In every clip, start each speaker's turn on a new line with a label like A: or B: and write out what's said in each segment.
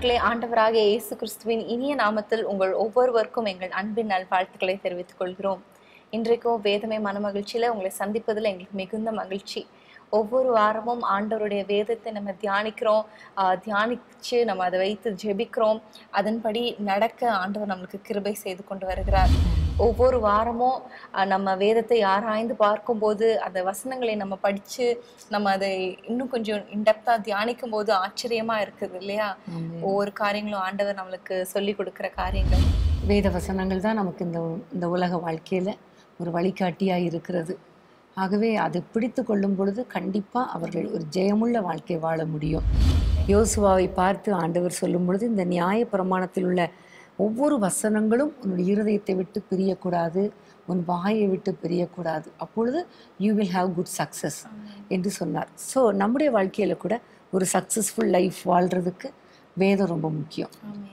A: பிரியமானவர்களே ஆண்டவராகிய இயேசு கிறிஸ்துவின் இனிய நாமத்தில் உங்கள் ஒவ்வொருவருக்கும் எங்கள் அன்பின் நல்வாழ்த்துக்களை தெரிவித்துக் கொள்கிறோம் இன்றைக்கும் வேதமே மனமகிழ்ச்சியில உங்களை சந்திப்பதில் எங்களுக்கு மிகுந்த மகிழ்ச்சி ஒவ்வொரு வாரமும் ஆண்டவருடைய வேதத்தை நம்ம தியானிக்கிறோம் ஆஹ் தியானிச்சு நம்ம அதை வைத்து ஜெபிக்கிறோம் அதன்படி நடக்க ஆண்டவர் நம்மளுக்கு கிருபை செய்து கொண்டு வருகிறார் ஒவ்வொரு வாரமும் ஆஹ் நம்ம வேதத்தை ஆராய்ந்து பார்க்கும்போது அந்த வசனங்களை நம்ம படிச்சு நம்ம அதை இன்னும் கொஞ்சம் இன்டெப்தா தியானிக்கும் போது ஆச்சரியமா இருக்குது இல்லையா ஒவ்வொரு காரியங்களும் ஆண்டவர் நம்மளுக்கு சொல்லி கொடுக்கிற காரியங்கள்
B: வேத வசனங்கள் தான் நமக்கு இந்த இந்த உலக வாழ்க்கையில் ஒரு வழிகாட்டியாக இருக்கிறது ஆகவே அதை பிடித்து கொள்ளும் பொழுது கண்டிப்பாக அவர்கள் ஒரு ஜெயமுள்ள வாழ்க்கை வாழ முடியும் யோசுவாவை பார்த்து ஆண்டவர் சொல்லும் பொழுது இந்த நியாய பிரமாணத்தில் உள்ள ஒவ்வொரு வசனங்களும் உன்னுடைய இருதயத்தை விட்டு பிரியக்கூடாது உன் வாயை விட்டு பிரியக்கூடாது அப்பொழுது you will have good success என்று சொன்னார் ஸோ நம்முடைய வாழ்க்கையில் கூட ஒரு சக்ஸஸ்ஃபுல் லைஃப் வாழ்கிறதுக்கு வேதம் ரொம்ப முக்கியம்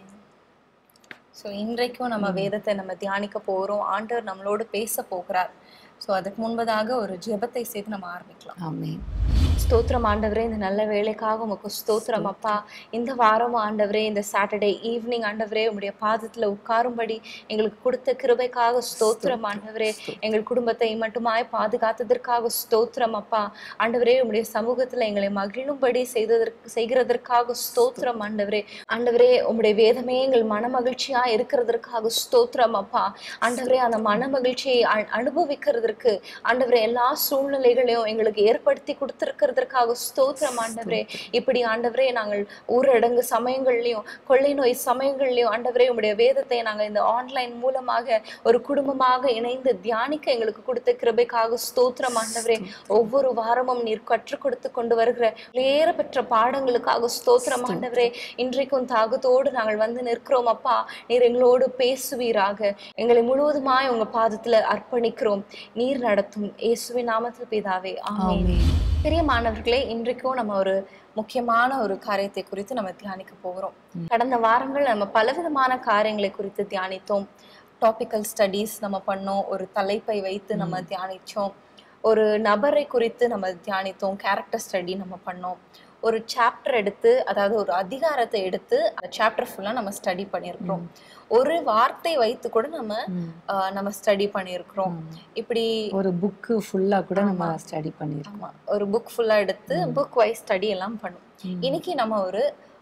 A: ஸோ இன்றைக்கும் நம்ம வேதத்தை நம்ம தியானிக்க போகிறோம் ஆண்டவர் நம்மளோடு பேச போகிறார் ஸோ அதுக்கு முன்பதாக ஒரு ஜெபத்தை செய்து நம்ம ஆரம்பிக்கலாம்
B: ஆமென்
A: ஸ்தோத்திரம் ஆண்டவரே இந்த நல்ல வேலைக்காக உமக்கு ஸ்தோத்திரம் அப்பா இந்த வாரம் ஆண்டவரே இந்த சாட்டர்டே ஈவினிங் ஆண்டவரே உங்களுடைய பாதத்துல உட்காரும்படி எங்களுக்கு கொடுத்த கிருபைக்காக ஸ்தோத்திரம் ஆண்டவரே எங்கள் குடும்பத்தை மட்டுமாய் பாதுகாத்ததற்காக ஸ்தோத்திரம் அப்பா ஆண்டவரே உங்களுடைய சமூகத்துல எங்களை மகிழும்படி செய்ததற்கு செய்கிறதற்காக ஸ்தோத்திரம் ஆண்டவரே ஆண்டவரே உங்களுடைய வேதமே எங்கள் மன மகிழ்ச்சியா இருக்கிறதற்காக ஸ்தோத்திரம் அப்பா ஆண்டவரே அந்த மன மகிழ்ச்சியை அ- அனுபவிக்கிறதற்கு ஆண்டவரே எல்லா சூழ்நிலைகளையும் எங்களுக்கு ஏற்படுத்தி கொடுத்திருக்கிறதற்காக ஸ்தோத்திரம் ஆண்டவரே இப்படி ஆண்டவரே நாங்கள் ஊரடங்கு சமயங்கள்லயும் கொள்ளை நோய் சமயங்கள்லயும் ஆண்டவரே உங்களுடைய வேதத்தை நாங்கள் இந்த ஆன்லைன் மூலமாக ஒரு குடும்பமாக இணைந்து தியானிக்க எங்களுக்கு கொடுத்த கிருபைக்காக ஸ்தோத்திரம் ஆண்டவரே ஒவ்வொரு வாரமும் நீர் கற்றுக் கொடுத்து கொண்டு வருகிற ஏற பெற்ற பாடங்களுக்காக ஸ்தோத்திரம் ஆண்டவரே இன்றைக்கும் தாகத்தோடு நாங்கள் வந்து நிற்கிறோம் அப்பா நீர் எங்களோடு பேசுவீராக எங்களை முழுவதுமாய் உங்க பாதத்துல அர்ப்பணிக்கிறோம் நீர் நடத்தும் இயேசுவின் நாமத்தில் பிதாவே ஆமென் பெரிய மாணவர்களே இன்றைக்கும் நம்ம ஒரு முக்கியமான ஒரு காரியத்தை குறித்து நம்ம தியானிக்க போகிறோம் கடந்த வாரங்கள் நம்ம பலவிதமான காரியங்களை குறித்து தியானித்தோம் டாபிக்கல் ஸ்டடீஸ் நம்ம பண்ணோம் ஒரு தலைப்பை வைத்து நம்ம தியானிச்சோம் ஒரு நபரை குறித்து நம்ம தியானித்தோம் கேரக்டர் ஸ்டடி நம்ம பண்ணோம் ஒரு சாப்டர் எடுத்து அதாவது ஒரு அதிகாரத்தை எடுத்து அந்த சாப்டர் ஃபுல்லா நம்ம ஸ்டடி பண்ணியிருக்கிறோம் ஒரு வார்த்தை வைத்து கூட நம்ம ஆஹ், நம்ம ஸ்டடி பண்ணியிருக்கிறோம் இப்படி
B: ஒரு புக்கு ஃபுல்லாக கூட நம்ம ஸ்டடி பண்ணியிருக்கோம்
A: ஆமா ஒரு புக் ஃபுல்லா எடுத்து புக் வைஸ் ஸ்டடி எல்லாம் பண்ணும் இன்னைக்கு நம்ம ஒரு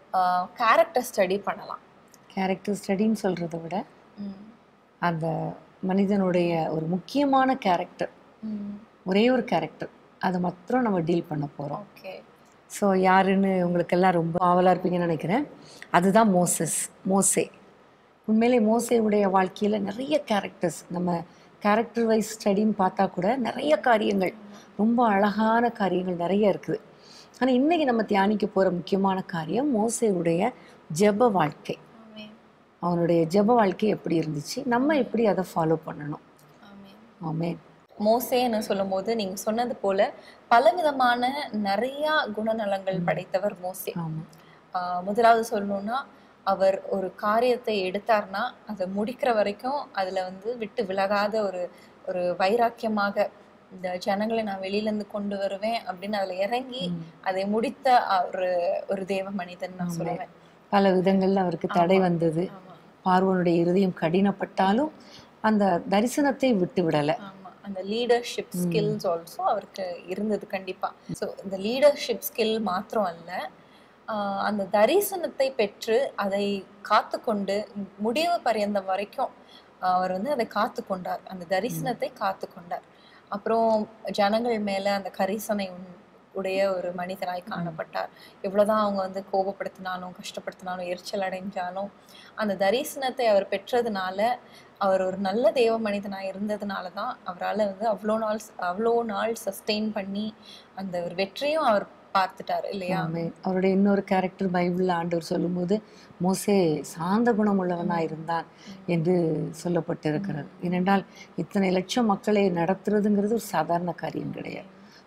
A: கேரக்டர் ஸ்டடி பண்ணலாம்
B: கேரக்டர் ஸ்டடின்னு சொல்கிறத விட
A: ம்.
B: அந்த மனிதனுடைய ஒரு முக்கியமான கேரக்டர்
A: ம்.
B: ஒரே ஒரு கேரக்டர் அதை மாத்திரம் நம்ம டீல் பண்ண போகிறோம்
A: ஓகே
B: ஸோ யாருன்னு உங்களுக்கெல்லாம் ரொம்ப ஆவலாக இருப்பீங்கன்னு நினைக்கிறேன் அதுதான் மோசஸ் மோசே உண்மையிலே மோசேவுடைய வாழ்க்கையில் நிறைய கேரக்டர்ஸ் நம்ம கேரக்டர் வைஸ் ஸ்டடின்னு பார்த்தா கூட நிறைய காரியங்கள் ரொம்ப அழகான காரியங்கள் நிறைய இருக்குது ஆனால் இன்றைக்கி நம்ம தியானிக்க போகிற முக்கியமான காரியம் மோசேவுடைய ஜெப வாழ்க்கை
A: ஆமென்.
B: அவனுடைய ஜெப வாழ்க்கை எப்படி இருந்துச்சு நம்ம எப்படி அதை ஃபாலோ பண்ணணும்
A: ஆமென்.
B: ஆமென்
A: மோசேன்னு சொல்லும்போது நீங்க சொன்னது போல பலவிதமான நிறைய குணநலங்கள் படைத்தவர் மோசே
B: ஆமாம்
A: ஆஹ் முதலாவது சொல்லணும்னா அவர் ஒரு காரியத்தை எடுத்தார்னா அதை முடிக்கிற வரைக்கும் அதுல வந்து விட்டு விலகாத ஒரு ஒரு வைராக்கியமாக இந்த ஜனங்களை நான் வெளியில இருந்து கொண்டு வருவேன் அப்படின்னு அதுல இறங்கி அதை முடித்த அஹ், ஒரு ஒரு தேவ மனிதன் நான் சொல்லுவேன்
B: பல விதங்கள்ல அவருக்கு தடை
A: ஆமா.
B: வந்தது
A: ஆமா
B: பார்வனுடைய இருதயம் கடினப்பட்டாலும் அந்த தரிசனத்தை விட்டு விடலை
A: ஆமா அந்த லீடர்ஷிப் ஸ்கில்ஸ் ஆல்சோ அவருக்கு இருந்தது கண்டிப்பா ஸோ இந்த லீடர்ஷிப் ஸ்கில் மாத்திரம் அல்ல ஆஹ் அந்த தரிசனத்தை பெற்று அதை காத்துக்கொண்டு முடிவு பரியந்தம் வரைக்கும் அவர் வந்து அதை காத்து கொண்டார் அந்த தரிசனத்தை காத்து கொண்டார் அப்புறம் ஜனங்கள் மேல அந்த கரிசனை உண்- உடைய ஒரு மனிதராய் காணப்பட்டார் எவ்வளவுதான் அவங்க வந்து கோபப்படுத்தினாலும் கஷ்டப்படுத்தினாலும் எரிச்சல் அடைஞ்சாலும் அந்த தரிசனத்தை அவர் பெற்றதுனால அவர் ஒரு நல்ல தேவ மனிதனாக இருந்ததுனால தான் அவரால் வந்து அவ்வளோ நாள் அவ்வளோ நாள் சஸ்டெயின் பண்ணி அந்த ஒரு வெற்றியும் அவர் பார்த்துட்டார் இல்லையா
B: ஆமென். அவருடைய இன்னொரு கேரக்டர் பைபிள்ல ஆண்டவர் சொல்லும்போது மோசே சாந்த குணம் உள்ளவனா இருந்தான் என்று சொல்லப்பட்டிருக்கிறது ஏனென்றால் இத்தனை லட்சம் மக்களை நடத்துறதுங்கிறது ஒரு சாதாரண காரியம் கிடையாது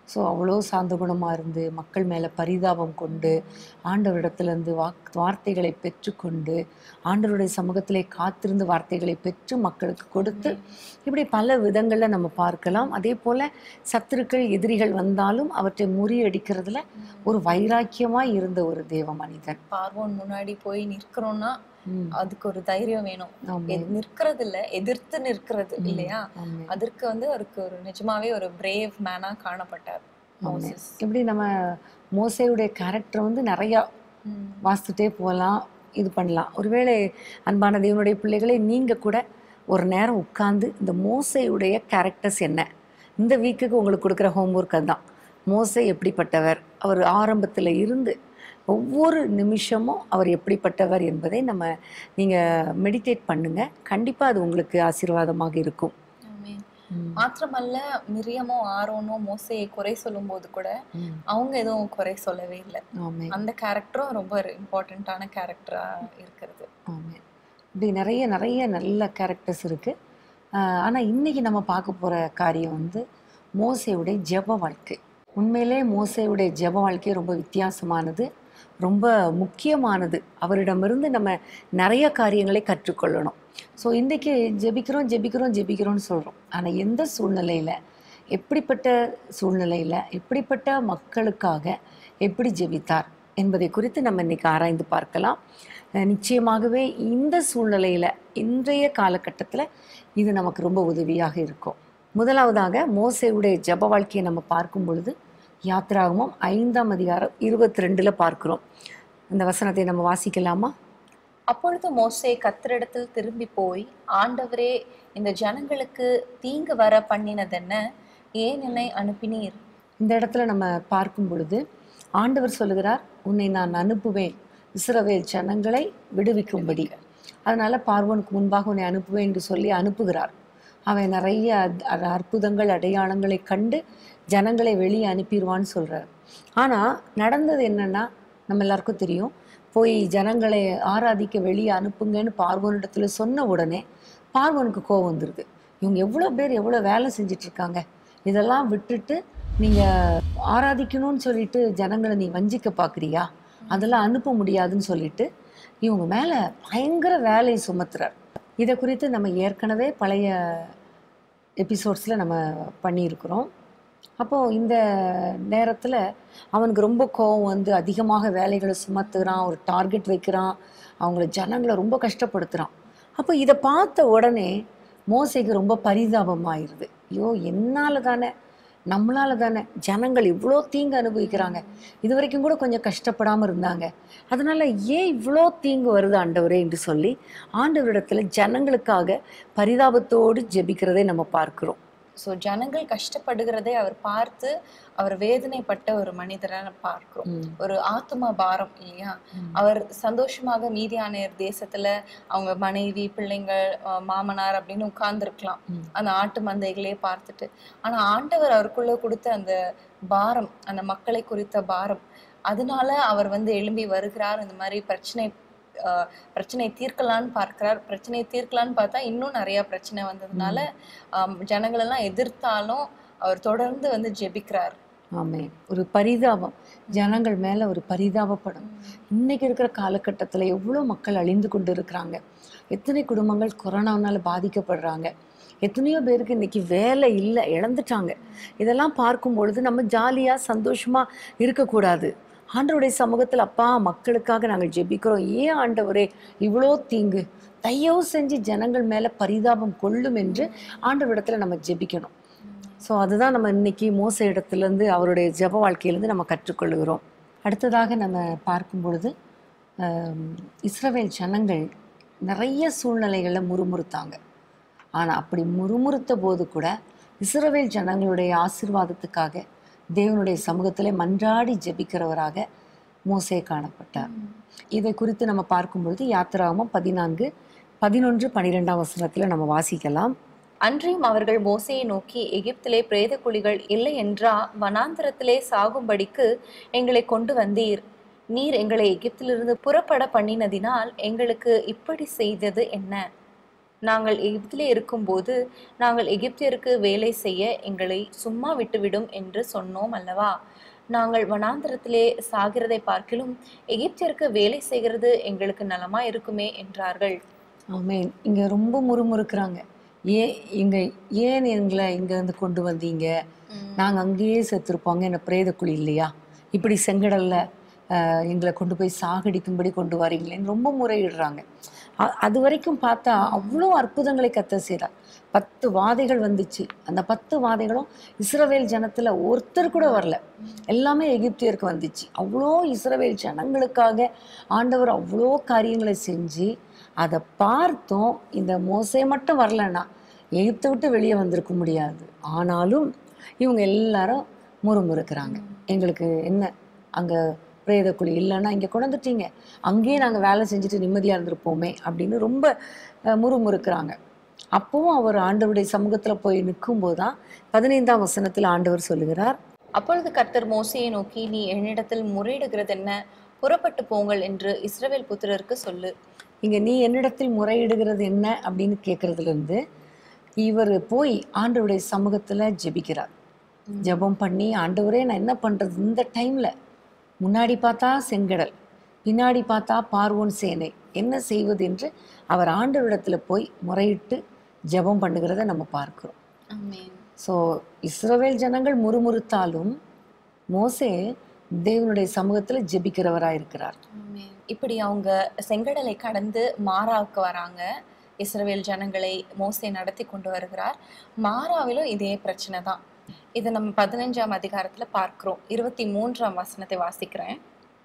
B: ஸோ அவ்வளோ சாந்த குணமாக இருந்து மக்கள் மேலே பரிதாபம் கொண்டு ஆண்டவரிடத்துலேருந்து வாக் வார்த்தைகளை பெற்றுக்கொண்டு ஆண்டவருடைய சமூகத்திலே காத்திருந்து வார்த்தைகளை பெற்று மக்களுக்கு கொடுத்து இப்படி பல விதங்களில் நம்ம பார்க்கலாம் அதே போல் சத்துருக்கள் எதிரிகள் வந்தாலும் அவற்றை முறியடிக்கிறதுல ஒரு வைராக்கியமாக இருந்த ஒரு தேவ மனிதன்
A: பார்வோன் முன்னாடி போய் நிற்கிறோம்னா
B: ம்.
A: அதுக்கு ஒரு தைரியம் வேணும்
B: ஆமாம்.
A: எ- நிற்கிறது இல்ல எதிர்த்து நிற்கிறது இல்லையா
B: ஆமாம்.
A: அதற்கு வந்து அவருக்கு ஒரு நிஜமாவே ஒரு பிரேவ் மேனா காணப்பட்டார் மோசஸ்
B: இப்படி நம்ம மோசையுடைய கேரக்டர் வந்து நிறையா
A: ம்.
B: வாசித்துட்டே போகலாம் இது பண்ணலாம் ஒருவேளை அன்பான தேவனுடைய பிள்ளைகளே நீங்கள் கூட ஒரு நேரம் உட்கார்ந்து இந்த மோசையுடைய கேரக்டர்ஸ் என்ன இந்த வீக்குக்கு உங்களுக்கு கொடுக்குற ஹோம்ஒர்க் அதுதான் மோசை எப்படிப்பட்டவர் அவர் ஆரம்பத்தில் இருந்து ஒவ்வொரு நிமிஷமும் அவர் எப்படிப்பட்டவர் என்பதை நம்ம நீங்கள் மெடிடேட் பண்ணுங்கள் கண்டிப்பாக அது உங்களுக்கு ஆசீர்வாதமாக இருக்கும்
A: ஆமென். மாத்திரமல்ல மிரியமோ ஆரோனோ மோசையை குறை சொல்லும் போது கூட அவங்க எதுவும் குறை சொல்லவே இல்லை
B: ஆமே
A: அந்த கேரக்டரும் ரொம்ப இம்பார்ட்டண்ட்டான கேரக்டரா இருக்கிறது
B: ஆமாம் இப்படி நிறைய நிறைய நல்ல கேரக்டர்ஸ் இருக்குது ஆனால் இன்றைக்கி நம்ம பார்க்க போகிற காரியம் வந்து மோசையுடைய ஜெப வாழ்க்கை உண்மையிலே மோசையுடைய ஜெப வாழ்க்கை ரொம்ப வித்தியாசமானது ரொம்ப முக்கியமானது அவரிடமிருந்து நம்ம நிறைய காரியங்களை கற்றுக்கொள்ளணும் ஸோ இன்றைக்கி ஜெபிக்கிறோம் ஜெபிக்கிறோம் ஜெபிக்கிறோம்னு சொல்கிறோம் ஆனால் எந்த சூழ்நிலையில் எப்படிப்பட்ட சூழ்நிலையில் எப்படிப்பட்ட மக்களுக்காக எப்படி ஜெபித்தார் என்பதை குறித்து நம்ம இன்னைக்கு ஆராய்ந்து பார்க்கலாம் அஹ் நிச்சயமாகவே இந்த சூழ்நிலையில் இன்றைய காலகட்டத்தில் இது நமக்கு ரொம்ப உதவியாக இருக்கும் முதலாவதாக மோசையுடைய ஜெப வாழ்க்கையை நம்ம பார்க்கும் பொழுது யாத்ராகமம் ஐந்தாம் அதிகாரம் இருபத்தி ரெண்டில் பார்க்கிறோம் இந்த வசனத்தை நம்ம வாசிக்கலாமா
A: அப்பொழுது மோசே கத்தரிடத்தில் திரும்பி போய் ஆண்டவரே இந்த ஜனங்களுக்கு தீங்கு வர பண்ணினதென்ன ஏன் என்னை அனுப்பினீர்
B: இந்த இடத்துல நம்ம பார்க்கும் பொழுது ஆண்டவர் சொல்லுகிறார் உன்னை நான் அனுப்புவேன் இஸ்ரவேல் ஜனங்களை விடுவிக்கும்படி அதனால பார்வோனுக்கு முன்பாக உன்னை அனுப்புவேன் என்று சொல்லி அனுப்புகிறார் அவன் நிறைய அத்- அ- அற்புதங்கள் அடையாளங்களை கண்டு ஜனங்களை வெளியே அனுப்பிடுவான்னு சொல்றார் ஆனா நடந்தது என்னன்னா நம்ம எல்லாருக்கும் தெரியும் போய் ஜனங்களை ஆராதிக்க வெளியே அனுப்புங்கன்னு பார்வோனிடத்துல சொன்ன உடனே பார்வோனுக்கு கோவம் வந்துடுது இவங்க எவ்வளோ பேர் எவ்வளோ வேலை செஞ்சுட்டு இருக்காங்க இதெல்லாம் விட்டுட்டு நீங்கள் ஆராதிக்கணும்னு சொல்லிட்டு ஜனங்களை நீ வஞ்சிக்க பார்க்குறியா அதெல்லாம் அனுப்ப முடியாதுன்னு சொல்லிட்டு இவங்க மேலே பயங்கர வேலையை சுமத்துறார் இதை குறித்து நம்ம ஏற்கனவே பழைய எபிசோட்ஸில் நம்ம பண்ணியிருக்கிறோம் அப்போது இந்த நேரத்தில் அவனுக்கு ரொம்ப கோவம் வந்து அதிகமாக வேலைகளை சுமத்துகிறான் ஒரு டார்கெட் வைக்கிறான் அவங்கள ஜனங்களை ரொம்ப கஷ்டப்படுத்துகிறான் அப்போ இதை பார்த்த உடனே மோசைக்கு ரொம்ப பரிதாபமாயிருது ஐயோ என்னால் தானே நம்மளால தானே ஜனங்கள் இவ்வளோ தீங்கு அனுபவிக்கிறாங்க இது வரைக்கும் கூட கொஞ்சம் கஷ்டப்படாமல் இருந்தாங்க அதனால ஏன் இவ்வளோ தீங்கு வருது ஆண்டவரே என்று சொல்லி ஆண்டவரிடத்துல ஜனங்களுக்காக பரிதாபத்தோடு ஜெபிக்கிறதை நம்ம பார்க்கிறோம்
A: ஸோ ஜனங்கள் கஷ்டப்படுகிறதை அவர் பார்த்து அவர் வேதனைப்பட்ட ஒரு மனிதரை பார்க்கிறோம்
B: ம்.
A: ஒரு ஆத்தும பாரம் இல்லையா
B: ம்.
A: அவர் சந்தோஷமாக மீதியானையர் தேசத்துல அவங்க மனைவி பிள்ளைங்கள் அஹ் மாமனார் அப்படின்னு உட்கார்ந்துருக்கலாம்
B: ம்.
A: அந்த ஆட்டு மந்தைகளே பார்த்துட்டு ஆனா ஆண்டவர் அவருக்குள்ள கொடுத்த அந்த பாரம் அந்த மக்களை குறித்த பாரம் அதனால அவர் வந்து எழும்பி வருகிறார் இந்த மாதிரி பிரச்சனை அஹ், பிரச்சனை தீர்க்கலான்னு பார்க்கிறார் பிரச்சனையை தீர்க்கலான்னு பார்த்தா இன்னும் நிறைய பிரச்சனை வந்ததுனால ஆம், ஜனங்கள் எல்லாம் எதிர்த்தாலும் அவர் தொடர்ந்து வந்து ஜெபிக்கிறார்
B: ஆமே ஒரு பரிதாபம் ஜனங்கள் மேல ஒரு பரிதாபப்படும் இன்னைக்கு இருக்கிற காலகட்டத்துல எவ்வளோ மக்கள் அழிந்து கொண்டு இருக்கிறாங்க எத்தனை குடும்பங்கள் கொரோனானால பாதிக்கப்படுறாங்க எத்தனையோ பேருக்கு இன்னைக்கு வேலை இல்லை இழந்துட்டாங்க இதெல்லாம் பார்க்கும் பொழுது நம்ம ஜாலியா சந்தோஷமா இருக்கக்கூடாது ஆண்டவருடைய சமூகத்தில் அப்பா மக்களுக்காக நாங்கள் ஜெபிக்கிறோம் ஏன் ஆண்டவரே இவ்வளோ தீங்கு தயவு செஞ்சு ஜனங்கள் மேல பரிதாபம் கொள்ளும் என்று ஆண்டவரிடத்துல நம்ம ஜெபிக்கணும் ஸோ அதுதான் நம்ம இன்னைக்கு மோச இடத்துலேருந்து அவருடைய ஜெப வாழ்க்கையிலேருந்து நம்ம கற்றுக்கொள்கிறோம் அடுத்ததாக நம்ம பார்க்கும் பொழுது ஆம், இஸ்ரவேல் ஜனங்கள் நிறைய சூழ்நிலைகளில் முறுமுறுத்தாங்க ஆனால் அப்படி முறுமுறுத்த போது கூட இஸ்ரவேல் ஜனங்களுடைய ஆசீர்வாதத்துக்காக தேவனுடைய சமூகத்திலே மன்றாடி ஜெபிக்கிறவராக மோசே காணப்பட்டார் இதை குறித்து நம்ம பார்க்கும் பொழுது யாத்திராகமம் பதினான்கு பதினொன்று பன்னிரெண்டாம் வசனத்தில் நம்ம வாசிக்கலாம்
A: அன்றியும் அவர்கள் மோசையை நோக்கி எகிப்திலே பிரேத குழிகள் இல்லை என்றா வனாந்திரத்திலே சாகும்படிக்கு எங்களை கொண்டு வந்தீர் நீர் எங்களை எகிப்திலிருந்து புறப்பட பண்ணினதினால் எங்களுக்கு இப்படி செய்தது என்ன நாங்கள் எகிப்திலே இருக்கும்போது நாங்கள் எகிப்தியருக்கு வேலை செய்ய எங்களை சும்மா விட்டுவிடும் என்று சொன்னோம் அல்லவா நாங்கள் வனாந்திரத்திலே சாகிறதை பார்க்கிலும் எகிப்தியருக்கு வேலை செய்கிறது எங்களுக்கு நலமா இருக்குமே என்றார்கள்
B: ஆமென் இங்க ரொம்ப முறுமுறுக்கிறாங்க ஏன் இங்க ஏன் எங்களை இங்க இருந்து கொண்டு வந்தீங்க நாங்க அங்கேயே செத்துருப்போங்க என்ன பிரேத குழி இல்லையா இப்படி செங்கடல்ல ஆஹ், எங்களை கொண்டு போய் சாகடிக்கும்படி கொண்டு வரீங்களேன்னு ரொம்ப முறையிடுறாங்க அ- அது வரைக்கும் பார்த்தா அவ்வளோ அற்புதங்களை கத்த செய்கிறார் பத்து வாதைகள் வந்துச்சு அந்த பத்து வாதைகளும் இஸ்ரவேல் ஜனத்துல ஒருத்தர் கூட வரல எல்லாமே எகிப்தியருக்கு வந்துச்சு அவ்வளோ இஸ்ரவேல் ஜனங்களுக்காக ஆண்டவர் அவ்வளோ காரியங்களை செஞ்சு அதை பார்த்தும் இந்த மோசே மட்டும் வரலன்னா எகிப்தை விட்டு வெளியே வந்திருக்க முடியாது ஆனாலும் இவங்க எல்லாரும் முறுமுறுக்கிறாங்க எங்களுக்கு என்ன அங்கே பிரேத குழி இல்லைன்னா இங்கே கொண்டுட்டீங்க அங்கேயே நாங்கள் வேலை செஞ்சுட்டு நிம்மதியாக இருந்திருப்போமே அப்படின்னு ரொம்ப அஹ், முறுமுறுக்கிறாங்க அப்பவும் அவர் ஆண்டவருடைய சமூகத்தில் போய் நிற்கும்போது தான் பதினைந்தாம் வசனத்தில் ஆண்டவர் சொல்லுகிறார்
A: அப்பொழுது கர்த்தர் மோசையை நோக்கி நீ என்னிடத்தில் முறையிடுகிறது என்ன புறப்பட்டு போங்கள் என்று இஸ்ரவேல் புத்திரருக்கு சொல்லு
B: இங்கே நீ என்னிடத்தில் முறையிடுகிறது என்ன அப்படின்னு கேட்கறதுல இருந்து இவர் போய் ஆண்டவருடைய சமூகத்தில் ஜெபிக்கிறார் ஜெபம் பண்ணி ஆண்டவரே நான் என்ன பண்ணுறது இந்த டைமில் முன்னாடி பார்த்தா செங்கடல் பின்னாடி பார்த்தா பார்வோன் சேனை என்ன செய்வது என்று அவர் ஆண்டவரிடத்தில் போய் முறையிட்டு ஜெபம் பண்ணுகிறத நம்ம பார்க்கிறோம் ஸோ இஸ்ரவேல் ஜனங்கள் முறுமுறுத்தாலும் மோசே தேவனுடைய சமூகத்தில் ஜெபிக்கிறவராக இருக்கிறார்
A: இப்படி அவங்க செங்கடலை கடந்து மாறாவுக்கு வராங்க இஸ்ரவேல் ஜனங்களை மோசே நடத்தி கொண்டு வருகிறார் மாறாவிலும் இதே பிரச்சனை தான் இதை நம்ம பதினஞ்சாம் அதிகாரத்துல பார்க்கிறோம் இருபத்தி மூன்றாம் வசனத்தை வாசிக்கிறேன்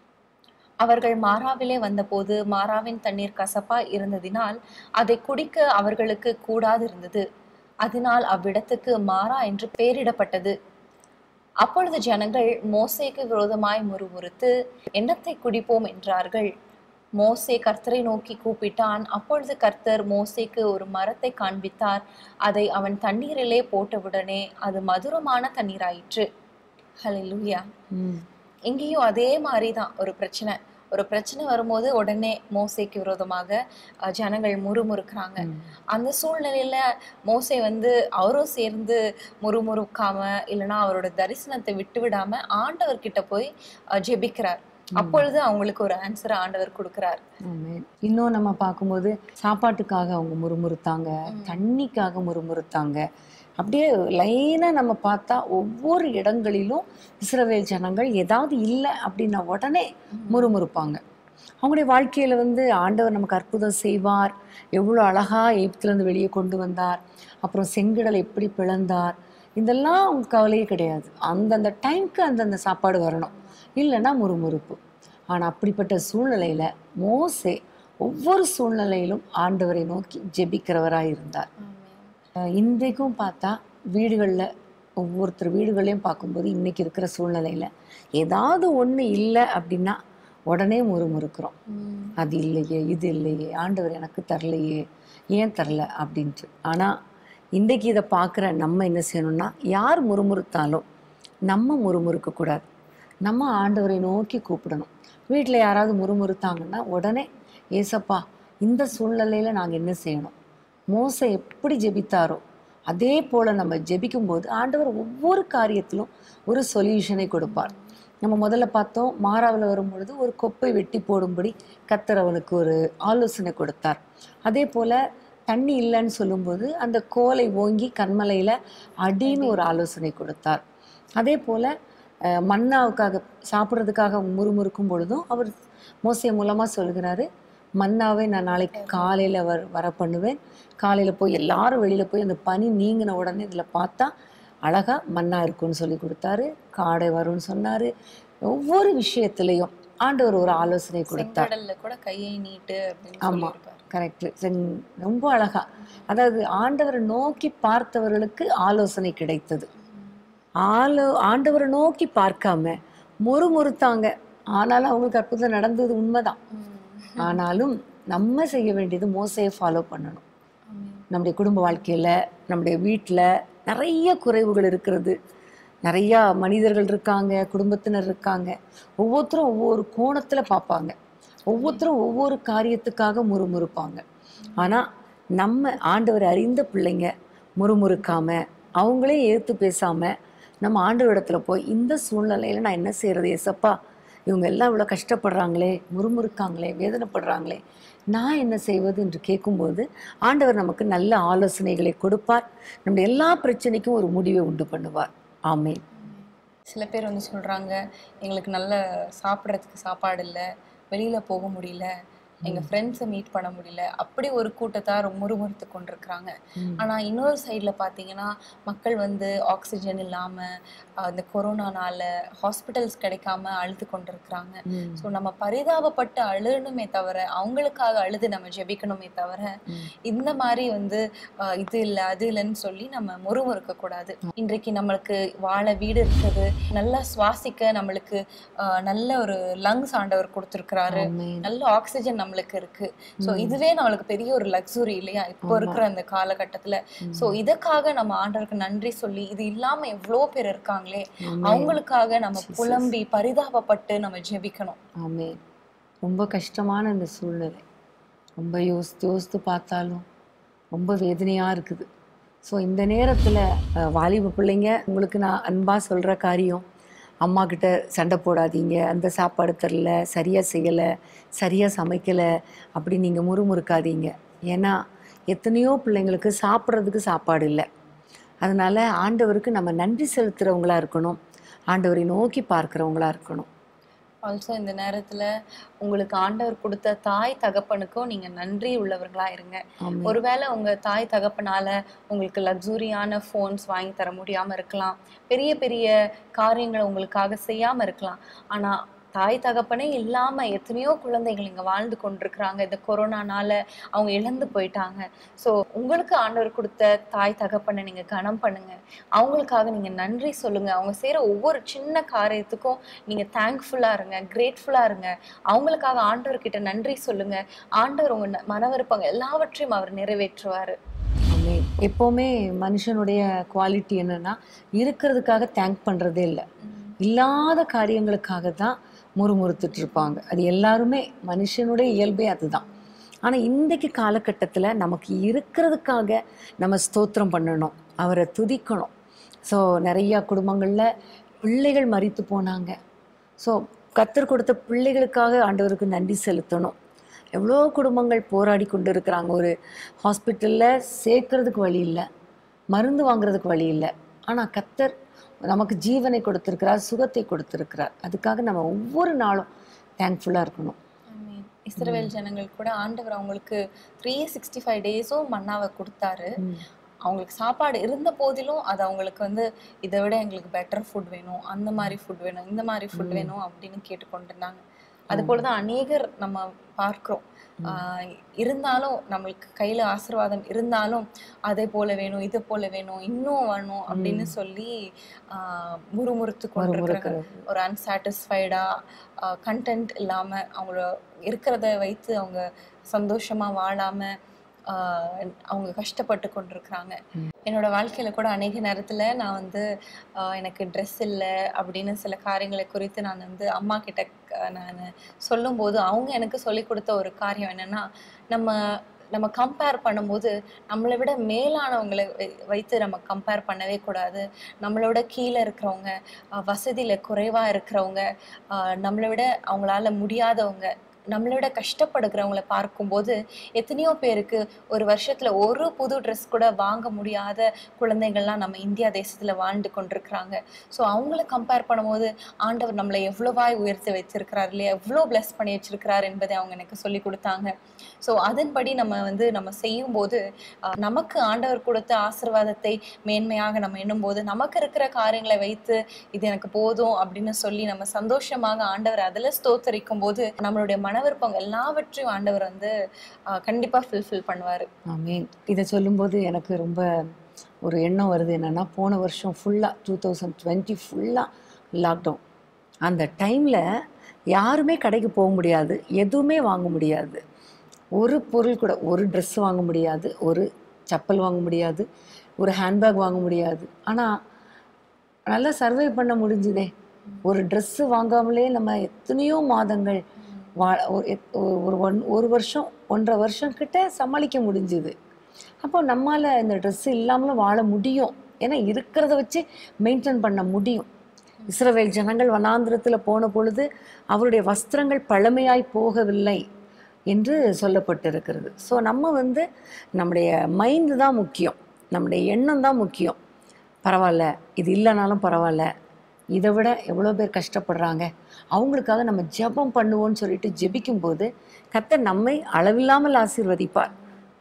A: அவர்கள் மாறாவிலே வந்தபோது மாறாவின் தண்ணீர் கசப்பா இருந்ததினால் அதை குடிக்க அவர்களுக்கு கூடாது இருந்தது அதனால் அவ்விடத்துக்கு மாறா என்று பெயரிடப்பட்டது அப்பொழுது ஜனங்கள் மோசேக்கு விரோதமாய் முறுமுறுத்து எண்ணத்தை குடிப்போம் என்றார்கள் மோசே கர்த்தரை நோக்கி கூப்பிட்டான் அப்பொழுது கர்த்தர் மோசேக்கு ஒரு மரத்தை காண்பித்தார் அதை அவன் தண்ணீரிலே போட்டவுடனே அது மதுரமான தண்ணீராயிற்று ஹalleluya
B: ம்
A: இங்கேயும் அதே மாதிரி தான் ஒரு பிரச்சனை ஒரு பிரச்சனை வரும்போது உடனே மோசேக்கு விரோதமாக அஹ், ஜனங்கள் முறுமுறுக்கிறாங்க
B: ம்.
A: அந்த சூழ்நிலையில மோசே வந்து அவரும் சேர்ந்து முறுமுறுக்காம இல்லைன்னா அவரோட தரிசனத்தை விட்டு விடாம ஆண்டவர் கிட்ட போய் அஹ், ஜெபிக்கிறார் அப்பொழுது அவங்களுக்கு ஒரு ஆன்சர் ஆண்டவர் கொடுக்கிறார்
B: ஆமென். இன்னும் நம்ம பார்க்கும்போது சாப்பாட்டுக்காக அவங்க முறுமுறுத்தாங்க தண்ணிக்காக முறுமுறுத்தாங்க அப்படியே லைனாக நம்ம பார்த்தா ஒவ்வொரு இடங்களிலும் இஸ்ரவேல் ஜனங்கள் ஏதாவது இல்லை அப்படின்ன உடனே முறுமுறுப்பாங்க அவங்களுடைய வாழ்க்கையில வந்து ஆண்டவர் நமக்கு அற்புதம் செய்வார் எவ்வளோ அழகா எகிப்திலேருந்து வெளியே கொண்டு வந்தார் அப்புறம் செங்கடலை எப்படி பிளந்தார் இதெல்லாம் அவங்க கவலையே கிடையாது அந்தந்த டைம்க்கு அந்தந்த சாப்பாடு வரணும் இல்லைன்னா முறுமுறுப்பு ஆனால் அப்படிப்பட்ட சூழ்நிலையில மோசே ஒவ்வொரு சூழ்நிலையிலும் ஆண்டவரை நோக்கி ஜெபிக்கிறவராக இருந்தார் அஹ் இன்றைக்கும் பார்த்தா வீடுகளில் ஒவ்வொருத்தர் வீடுகளையும் பார்க்கும்போது இன்னைக்கு இருக்கிற சூழ்நிலையில ஏதாவது ஒன்று இல்லை அப்படின்னா உடனே முறுமுறுக்கிறோம் அது இல்லையே இது இல்லையே ஆண்டவர் எனக்கு தரலையே ஏன் தரல அப்படின்ட்டு ஆனால் இன்றைக்கு இதை பார்க்குற நம்ம என்ன செய்யணும்னா யார் முறுமுறுத்தாலும் நம்ம முறுமுறுக்கக்கூடாது நம்ம ஆண்டவரை நோக்கி கூப்பிடணும் வீட்டில் யாராவது முறுமுறுத்தாங்கன்னா உடனே ஏசப்பா இந்த சூழ்நிலையில் நாங்கள் என்ன செய்யணும் மோசை எப்படி ஜெபித்தாரோ அதே போல் நம்ம ஜெபிக்கும்போது ஆண்டவர் ஒவ்வொரு காரியத்திலும் ஒரு சொல்யூஷனை கொடுப்பார் நம்ம முதல்ல பார்த்தோம் மாறாவில் வரும்பொழுது ஒரு கொப்பை வெட்டி போடும்படி கத்தர் அவனுக்கு ஒரு ஆலோசனை கொடுத்தார் அதே போல் தண்ணி இல்லைன்னு சொல்லும்போது அந்த கோலை ஓங்கி கண்மலையில் அடின்னு ஒரு ஆலோசனை கொடுத்தார் அதே போல் அஹ், மன்னாவுக்காக சாப்பிட்றதுக்காக முறுமுறுக்கும் பொழுதும் அவர் மோசே மூலமாக சொல்கிறாரு மன்னாவை நான் நாளைக்கு காலையில் வர வர பண்ணுவேன் காலையில் போய் எல்லாரும் வெளியில் போய் அந்த பனி நீங்கின உடனே இதில் பார்த்தா அழகா மன்னா இருக்குன்னு சொல்லி கொடுத்தாரு காடை வரும்னு சொன்னாரு ஒவ்வொரு விஷயத்திலையும் ஆண்டவர் ஒரு ஆலோசனை கொடுத்தார்
A: செங்கடல்ல கூட கையை நீட்டு அப்படின்னு
B: ஆமா.
A: சொல்லியிருப்பார்
B: கரெக்ட் ரொம்ப அழகா அதாவது ஆண்டவரை நோக்கி பார்த்தவர்களுக்கு ஆலோசனை கிடைத்தது ஆலோ ஆண்டவரை நோக்கி பார்க்காம முறுமுறுத்தாங்க ஆனாலும் அவங்களுக்கு அற்புதம் நடந்தது உண்மைதான் ஆனாலும் நம்ம செய்ய வேண்டியது மோசையை ஃபாலோ பண்ணணும் நம்முடைய குடும்ப வாழ்க்கையில் நம்முடைய வீட்டில் நிறைய குறைவுகள் இருக்கிறது நிறையா மனிதர்கள் இருக்காங்க குடும்பத்தினர் இருக்காங்க ஒவ்வொருத்தரும் ஒவ்வொரு கோணத்தில் பார்ப்பாங்க ஒவ்வொருத்தரும் ஒவ்வொரு காரியத்துக்காக முறுமுறுப்பாங்க ஆனால் நம்ம ஆண்டவர் அறிந்த பிள்ளைங்க முறுமுறுக்காம அவங்களே ஏற்று பேசாமல் நம்ம ஆண்டவரிடத்துல போய் இந்த சூழ்நிலையில் நான் என்ன செய்கிறது ஏசப்பா இவங்க எல்லாம் இவ்வளோ கஷ்டப்படுறாங்களே முறுமுறுக்காங்களே வேதனைப்படுறாங்களே நான் என்ன செய்வது என்று கேட்கும்போது ஆண்டவர் நமக்கு நல்ல ஆலோசனைகளை கொடுப்பார் நம்முடைய எல்லா பிரச்சனைக்கும் ஒரு முடிவை உண்டு பண்ணுவார் ஆமென்
A: சில பேர் வந்து சொல்றாங்க எங்களுக்கு நல்ல சாப்பிட்றதுக்கு சாப்பாடு இல்லை வெளியில போக முடியல எங்க ஃப்ரெண்ட்ஸை மீட் பண்ண முடியல அப்படி ஒரு கூட்டத்தார் முறுமுறுத்து கொண்டிருக்கிறாங்க
B: ம்.
A: ஆனா இன்னொரு சைடுல பாத்தீங்கன்னா மக்கள் வந்து ஆக்சிஜன் இல்லாம அஹ், இந்த கொரோனானால ஹாஸ்பிட்டல்ஸ் கிடைக்காம அழுது கொண்டிருக்கிறாங்க
B: ம்.
A: ஸோ நம்ம பரிதாபப்பட்டு அழுணுமே தவிர அவங்களுக்காக அழுது நம்ம ஜெபிக்கணுமே தவிர
B: ம்.
A: இந்த மாதிரி வந்து அஹ், இது இல்லை அது இல்லைன்னு சொல்லி நம்ம முறுமுறுக்க கூடாது இன்றைக்கு நம்மளுக்கு வாழ வீடு இருக்குது நல்லா சுவாசிக்க நம்மளுக்கு அஹ், நல்ல ஒரு லங்ஸ் ஆண்டவர் கொடுத்துருக்கிறாரு
B: ஆமென்.
A: நல்ல ஆக்சிஜன் நம்மளுக்கு இருக்கு ஸோ இதுவே நம்மளுக்கு பெரிய ஒரு லக்ஸுரி இல்லையா இப்போ இருக்கிற அந்த காலகட்டத்துல ஸோ இதற்காக நம்ம ஆண்டவருக்கு நன்றி சொல்லி இது இல்லாம எவ்வளோ பேர் இருக்காங்களே
B: ஆமென்.
A: அவங்களுக்காக நம்ம புலம்பி பரிதாபப்பட்டு நம்ம ஜெபிக்கணும்
B: ஆமென் ரொம்ப கஷ்டமான இந்த சூழ்நிலை ரொம்ப யோசித்து யோசித்து பார்த்தாலும் ரொம்ப வேதனையாக இருக்குது ஸோ இந்த நேரத்தில் வாலிப பிள்ளைங்க உங்களுக்கு நான் அன்பாக சொல்கிற காரியம் அம்மா கிட்ட சண்டை போடாதீங்க அந்த சாப்பாடு தரல சரியாக செய்யலை சரியாக சமைக்கலை அப்படி நீங்கள் முறுமுறுக்காதீங்க ஏன்னா எத்தனையோ பிள்ளைங்களுக்கு சாப்பிட்றதுக்கு சாப்பாடு இல்லை அதனால ஆண்டவருக்கு நம்ம நன்றி செலுத்துகிறவங்களா இருக்கணும் ஆண்டவரை நோக்கி பார்க்குறவங்களா இருக்கணும்
A: ஆல்சோ இந்த நேரத்துல உங்களுக்கு ஆண்டவர் கொடுத்த தாய் தகப்பனுக்கும் நீங்க நன்றி உள்ளவர்களா இருங்க
B: ஆமென்.
A: ஒருவேளை உங்க தாய் தகப்பனால உங்களுக்கு லக்ஸூரியான ஃபோன்ஸ் வாங்கி தர முடியாம இருக்கலாம் பெரிய பெரிய காரியங்களை உங்களுக்காக செய்யாம இருக்கலாம் ஆனா தாய் தகப்பனே இல்லாம எத்தனையோ குழந்தைகள் இங்க வாழ்ந்து கொண்டிருக்கிறாங்க இந்த கொரோனானால அவங்க இழந்து போயிட்டாங்க ஸோ உங்களுக்கு ஆண்டவர் கொடுத்த தாய் தகப்பனை நீங்க கனம் பண்ணுங்க அவங்களுக்காக நீங்க நன்றி சொல்லுங்க அவங்க செய்யற ஒவ்வொரு சின்ன காரியத்துக்கும் நீங்க தேங்க்ஃபுல்லா இருங்க கிரேட்ஃபுல்லா இருங்க அவங்களுக்காக ஆண்டவர்கிட்ட நன்றி சொல்லுங்க ஆண்டவர் உங்க ந- மனவிருப்பங்க எல்லாவற்றையும் அவர் நிறைவேற்றுவாரு
B: ஆமென். எப்பவுமே மனுஷனுடைய குவாலிட்டி என்னன்னா இருக்கிறதுக்காக தேங்க் பண்றதே இல்லை இல்லாத காரியங்களுக்காக தான் முறுமுறுத்துட்டு இருப்பாங்க அது எல்லாருமே மனுஷனுடைய இயல்பே அதுதான் ஆனா இன்றைக்கு காலகட்டத்துல நமக்கு இருக்கிறதுக்காக நம்ம ஸ்தோத்திரம் பண்ணணும் அவரை துதிக்கணும் ஸோ நிறைய குடும்பங்கள்ல பிள்ளைகள் மரித்து போனாங்க ஸோ கத்தர் கொடுத்த பிள்ளைகளுக்காக ஆண்டவருக்கு நன்றி செலுத்தணும் எவ்வளோ குடும்பங்கள் போராடி கொண்டு இருக்கிறாங்க ஒரு ஹாஸ்பிட்டலில் சேர்க்கறதுக்கு வழி இல்லை மருந்து வாங்குறதுக்கு வழி இல்லை ஆனால் கத்தர் நமக்கு ஜீவனை கொடுத்திருக்கிறார் சுகத்தை கொடுத்திருக்கிறார் அதுக்காக நம்ம ஒவ்வொரு நாளும் தேங்க்ஃபுல்லாக இருக்கணும்
A: ஆமென். இஸ்ரவேல் ஜனங்கள் கூட ஆண்டவர் அவங்களுக்கு த்ரீ சிக்ஸ்டி ஃபைவ் டேஸும் மன்னாவை கொடுத்தாரு அவங்களுக்கு சாப்பாடு இருந்த போதிலும் அது அவங்களுக்கு வந்து இதை விட எங்களுக்கு பெட்டர் ஃபுட் வேணும் அந்த மாதிரி ஃபுட் வேணும் இந்த மாதிரி ஃபுட் வேணும் அப்படின்னு கேட்டுக்கொண்டிருந்தாங்க அது போலதான் அநேகர் நம்ம பார்க்கிறோம் ஆஹ் இருந்தாலும் நம்மளுக்கு கையில ஆசீர்வாதம் இருந்தாலும் அதே போல வேணும் இது போல வேணும் இன்னும் வேணும் அப்படின்னு சொல்லி ஆஹ் முறுமுறுத்து கொண்டிருக்கிறாங்க
B: முறுமுறுக்கிறது.
A: ஒரு அன்சாட்டிஸ்ஃபைடா கண்டென்ட் இல்லாம அவங்கள இருக்கிறத வைத்து அவங்க சந்தோஷமா வாழாம ஆஹ் அவங்க கஷ்டப்பட்டு கொண்டிருக்கிறாங்க என்னோட வாழ்க்கையில கூட அநேக நேரத்துல நான் வந்து ஆஹ் எனக்கு ட்ரெஸ் இல்லை அப்படின்னு சில காரியங்களை குறித்து நான் வந்து அம்மா கிட்ட க- நான் சொல்லும்போது அவங்க எனக்கு சொல்லி கொடுத்த ஒரு காரியம் என்னன்னா நம்ம நம்ம கம்பேர் பண்ணும்போது நம்மளை விட மேலானவங்களை வை- வைத்து நம்ம கம்பேர் பண்ணவே கூடாது நம்மளோட கீழே இருக்கிறவங்க ஆஹ் வசதியில குறைவா இருக்கிறவங்க ஆஹ் நம்மளை விட அவங்களால முடியாதவங்க நம்மளை விட கஷ்டப்படுகிறவங்கள பார்க்கும்போது எத்தனையோ பேருக்கு ஒரு வருஷத்துல ஒரு புது ட்ரெஸ் கூட வாங்க முடியாத குழந்தைகள்லாம் நம்ம இந்தியா தேசத்துல வாழ்ந்து கொண்டிருக்கிறாங்க ஸோ அவங்கள கம்பேர் பண்ணும்போது ஆண்டவர் நம்மளை எவ்வளவாய் உயர்த்தி வச்சிருக்கிறார் இல்லையா எவ்வளோ பிளஸ் பண்ணி வச்சிருக்கிறார் என்பதை அவங்க எனக்கு சொல்லி கொடுத்தாங்க ஸோ அதன்படி நம்ம வந்து நம்ம செய்யும்போது ஆஹ், நமக்கு ஆண்டவர் கொடுத்த ஆசீர்வாதத்தை மேன்மையாக நம்ம எண்ணும்போது நமக்கு இருக்கிற காரியங்களை வைத்து இது எனக்கு போதும் அப்படின்னு சொல்லி நம்ம சந்தோஷமாக ஆண்டவர் அதில் ஸ்தோத்தரிக்கும் போது நம்மளுடைய மனவிருப்பம் எல்லாவற்றையும் ஆண்டவர் வந்து ஆஹ், கண்டிப்பா ஃபுல்ஃபில் பண்ணுவாரு
B: ஆமீன் இதை சொல்லும்போது எனக்கு ரொம்ப ஒரு எண்ணம் வருது என்னன்னா போன வருஷம் ஃபுல்லாக டூ தௌசண்ட் டுவெண்ட்டி ஃபுல்லாக லாக்டவுன் அந்த டைமில் யாருமே கடைக்கு போக முடியாது எதுவுமே வாங்க முடியாது ஒரு பொருள் கூட ஒரு ட்ரெஸ் வாங்க முடியாது ஒரு செப்பல் வாங்க முடியாது ஒரு ஹேண்ட்பேக் வாங்க முடியாது ஆனால் நல்லா சர்வை பண்ண முடிஞ்சுதே ஒரு ட்ரெஸ்ஸு வாங்காமலே நம்ம எத்தனையோ மாதங்கள் வா ஒரு எத்- ஒரு ஒன் ஒரு வருஷம் ஒன்றரை வருஷம் கிட்ட சமாளிக்க முடிஞ்சுது அப்போ நம்மால இந்த ட்ரெஸ் இல்லாமலும் வாழ முடியும் ஏன்னா இருக்கிறத வச்சு மெயின்டைன் பண்ண முடியும் இஸ்ரவேல் ஜனங்கள் வனாந்திரத்தில் போன பொழுது அவருடைய வஸ்திரங்கள் பழமையாய் போகவில்லை என்று சொல்லப்பட்டிருக்கிறது ஸோ நம்ம வந்து நம்முடைய மைண்டு தான் முக்கியம் நம்முடைய எண்ணம் தான் முக்கியம் பரவாயில்ல இது இல்லைனாலும் பரவாயில்ல இதை விட எவ்வளோ பேர் கஷ்டப்படுறாங்க அவங்களுக்காக நம்ம ஜெபம் பண்ணுவோம்னு சொல்லிட்டு ஜெபிக்கும் போது கர்த்தர் நம்மை அளவில்லாமல் ஆசீர்வதிப்பார்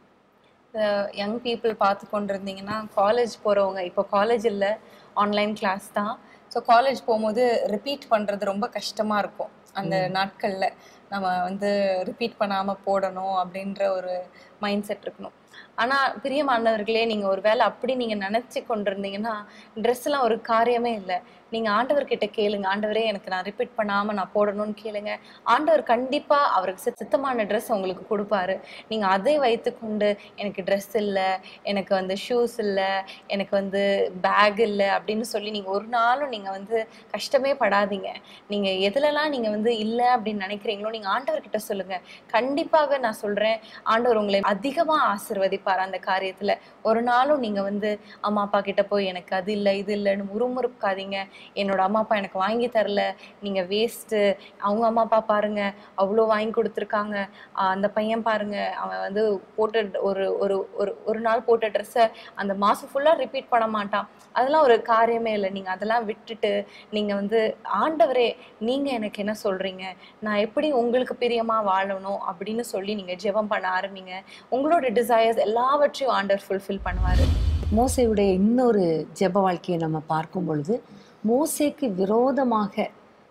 A: யங் பீப்புள் பார்த்து கொண்டிருந்தீங்கன்னா காலேஜ் போகிறவங்க இப்போ காலேஜ் இல்லை ஆன்லைன் கிளாஸ் தான் ஸோ காலேஜ் போகும்போது ரிப்பீட் பண்ணுறது ரொம்ப கஷ்டமாக இருக்கும் அந்த நாட்களில் நம்ம வந்து ரிப்பீட் பண்ணாமல் போடணும் அப்படின்ற ஒரு மைண்ட் செட் இருக்கணும் ஆனால் பிரியமானவர்களே நீங்கள் ஒரு வேளை அப்படி நீங்கள் நினச்சி கொண்டிருந்தீங்கன்னா ட்ரெஸ்லாம் ஒரு காரியமே இல்லை நீங்கள் ஆண்டவர்கிட்ட கேளுங்க ஆண்டவரே எனக்கு நான் ரிப்பீட் பண்ணாமல் நான் போடணும்னு கேளுங்க ஆண்டவர் கண்டிப்பாக அவருக்கு சித்த- சித்தமான ட்ரெஸ் உங்களுக்கு கொடுப்பாரு நீங்கள் அதை வைத்துக்கொண்டு எனக்கு ட்ரெஸ் இல்லை எனக்கு வந்து ஷூஸ் இல்லை எனக்கு வந்து பேக் இல்லை அப்படின்னு சொல்லி நீங்கள் ஒரு நாளும் நீங்கள் வந்து கஷ்டமே படாதீங்க நீங்கள் எதுலலாம் நீங்கள் வந்து இல்லை அப்படின்னு நினைக்கிறீங்களோ நீங்கள் ஆண்டவர்கிட்ட சொல்லுங்கள் கண்டிப்பாக நான் சொல்கிறேன் ஆண்டவர் உங்களை அதிகமாக ஆசிர்வதிப்பார் அந்த காரியத்தில் ஒரு நாளும் நீங்கள் வந்து அம்மா அப்பா கிட்ட போய் எனக்கு அது இல்லை இது இல்லைன்னு முறுமுறுக்காதீங்க என்னோட அம்மா அப்பா எனக்கு வாங்கி தரல நீங்கள் வேஸ்ட்டு அவங்க அம்மா அப்பா பாருங்க அவ்வளோ வாங்கி கொடுத்துருக்காங்க ஆஹ் அந்த பையன் பாருங்க அவன் வந்து போட்ட ஒரு ஒரு ஒரு ஒரு நாள் போட்ட ட்ரெஸ்ஸை அந்த மாதம் ஃபுல்லாக ரிப்பீட் பண்ண மாட்டான் அதெல்லாம் ஒரு காரியமே இல்லை நீங்கள் அதெல்லாம் விட்டுட்டு நீங்கள் வந்து ஆண்டவரே நீங்கள் எனக்கு என்ன சொல்கிறீங்க நான் எப்படி உங்களுக்கு பிரியமாக வாழணும் அப்படின்னு சொல்லி நீங்கள் ஜெபம் பண்ண ஆரம்பிங்க உங்களோட டிசையர்ஸ் எல்லாவற்றையும் ஆண்டவர் ஃபுல்ஃபில் பண்ணுவார்
B: மோசையுடைய இன்னொரு ஜெப வாழ்க்கையை நம்ம பார்க்கும் பொழுது மோசேக்கு விரோதமாக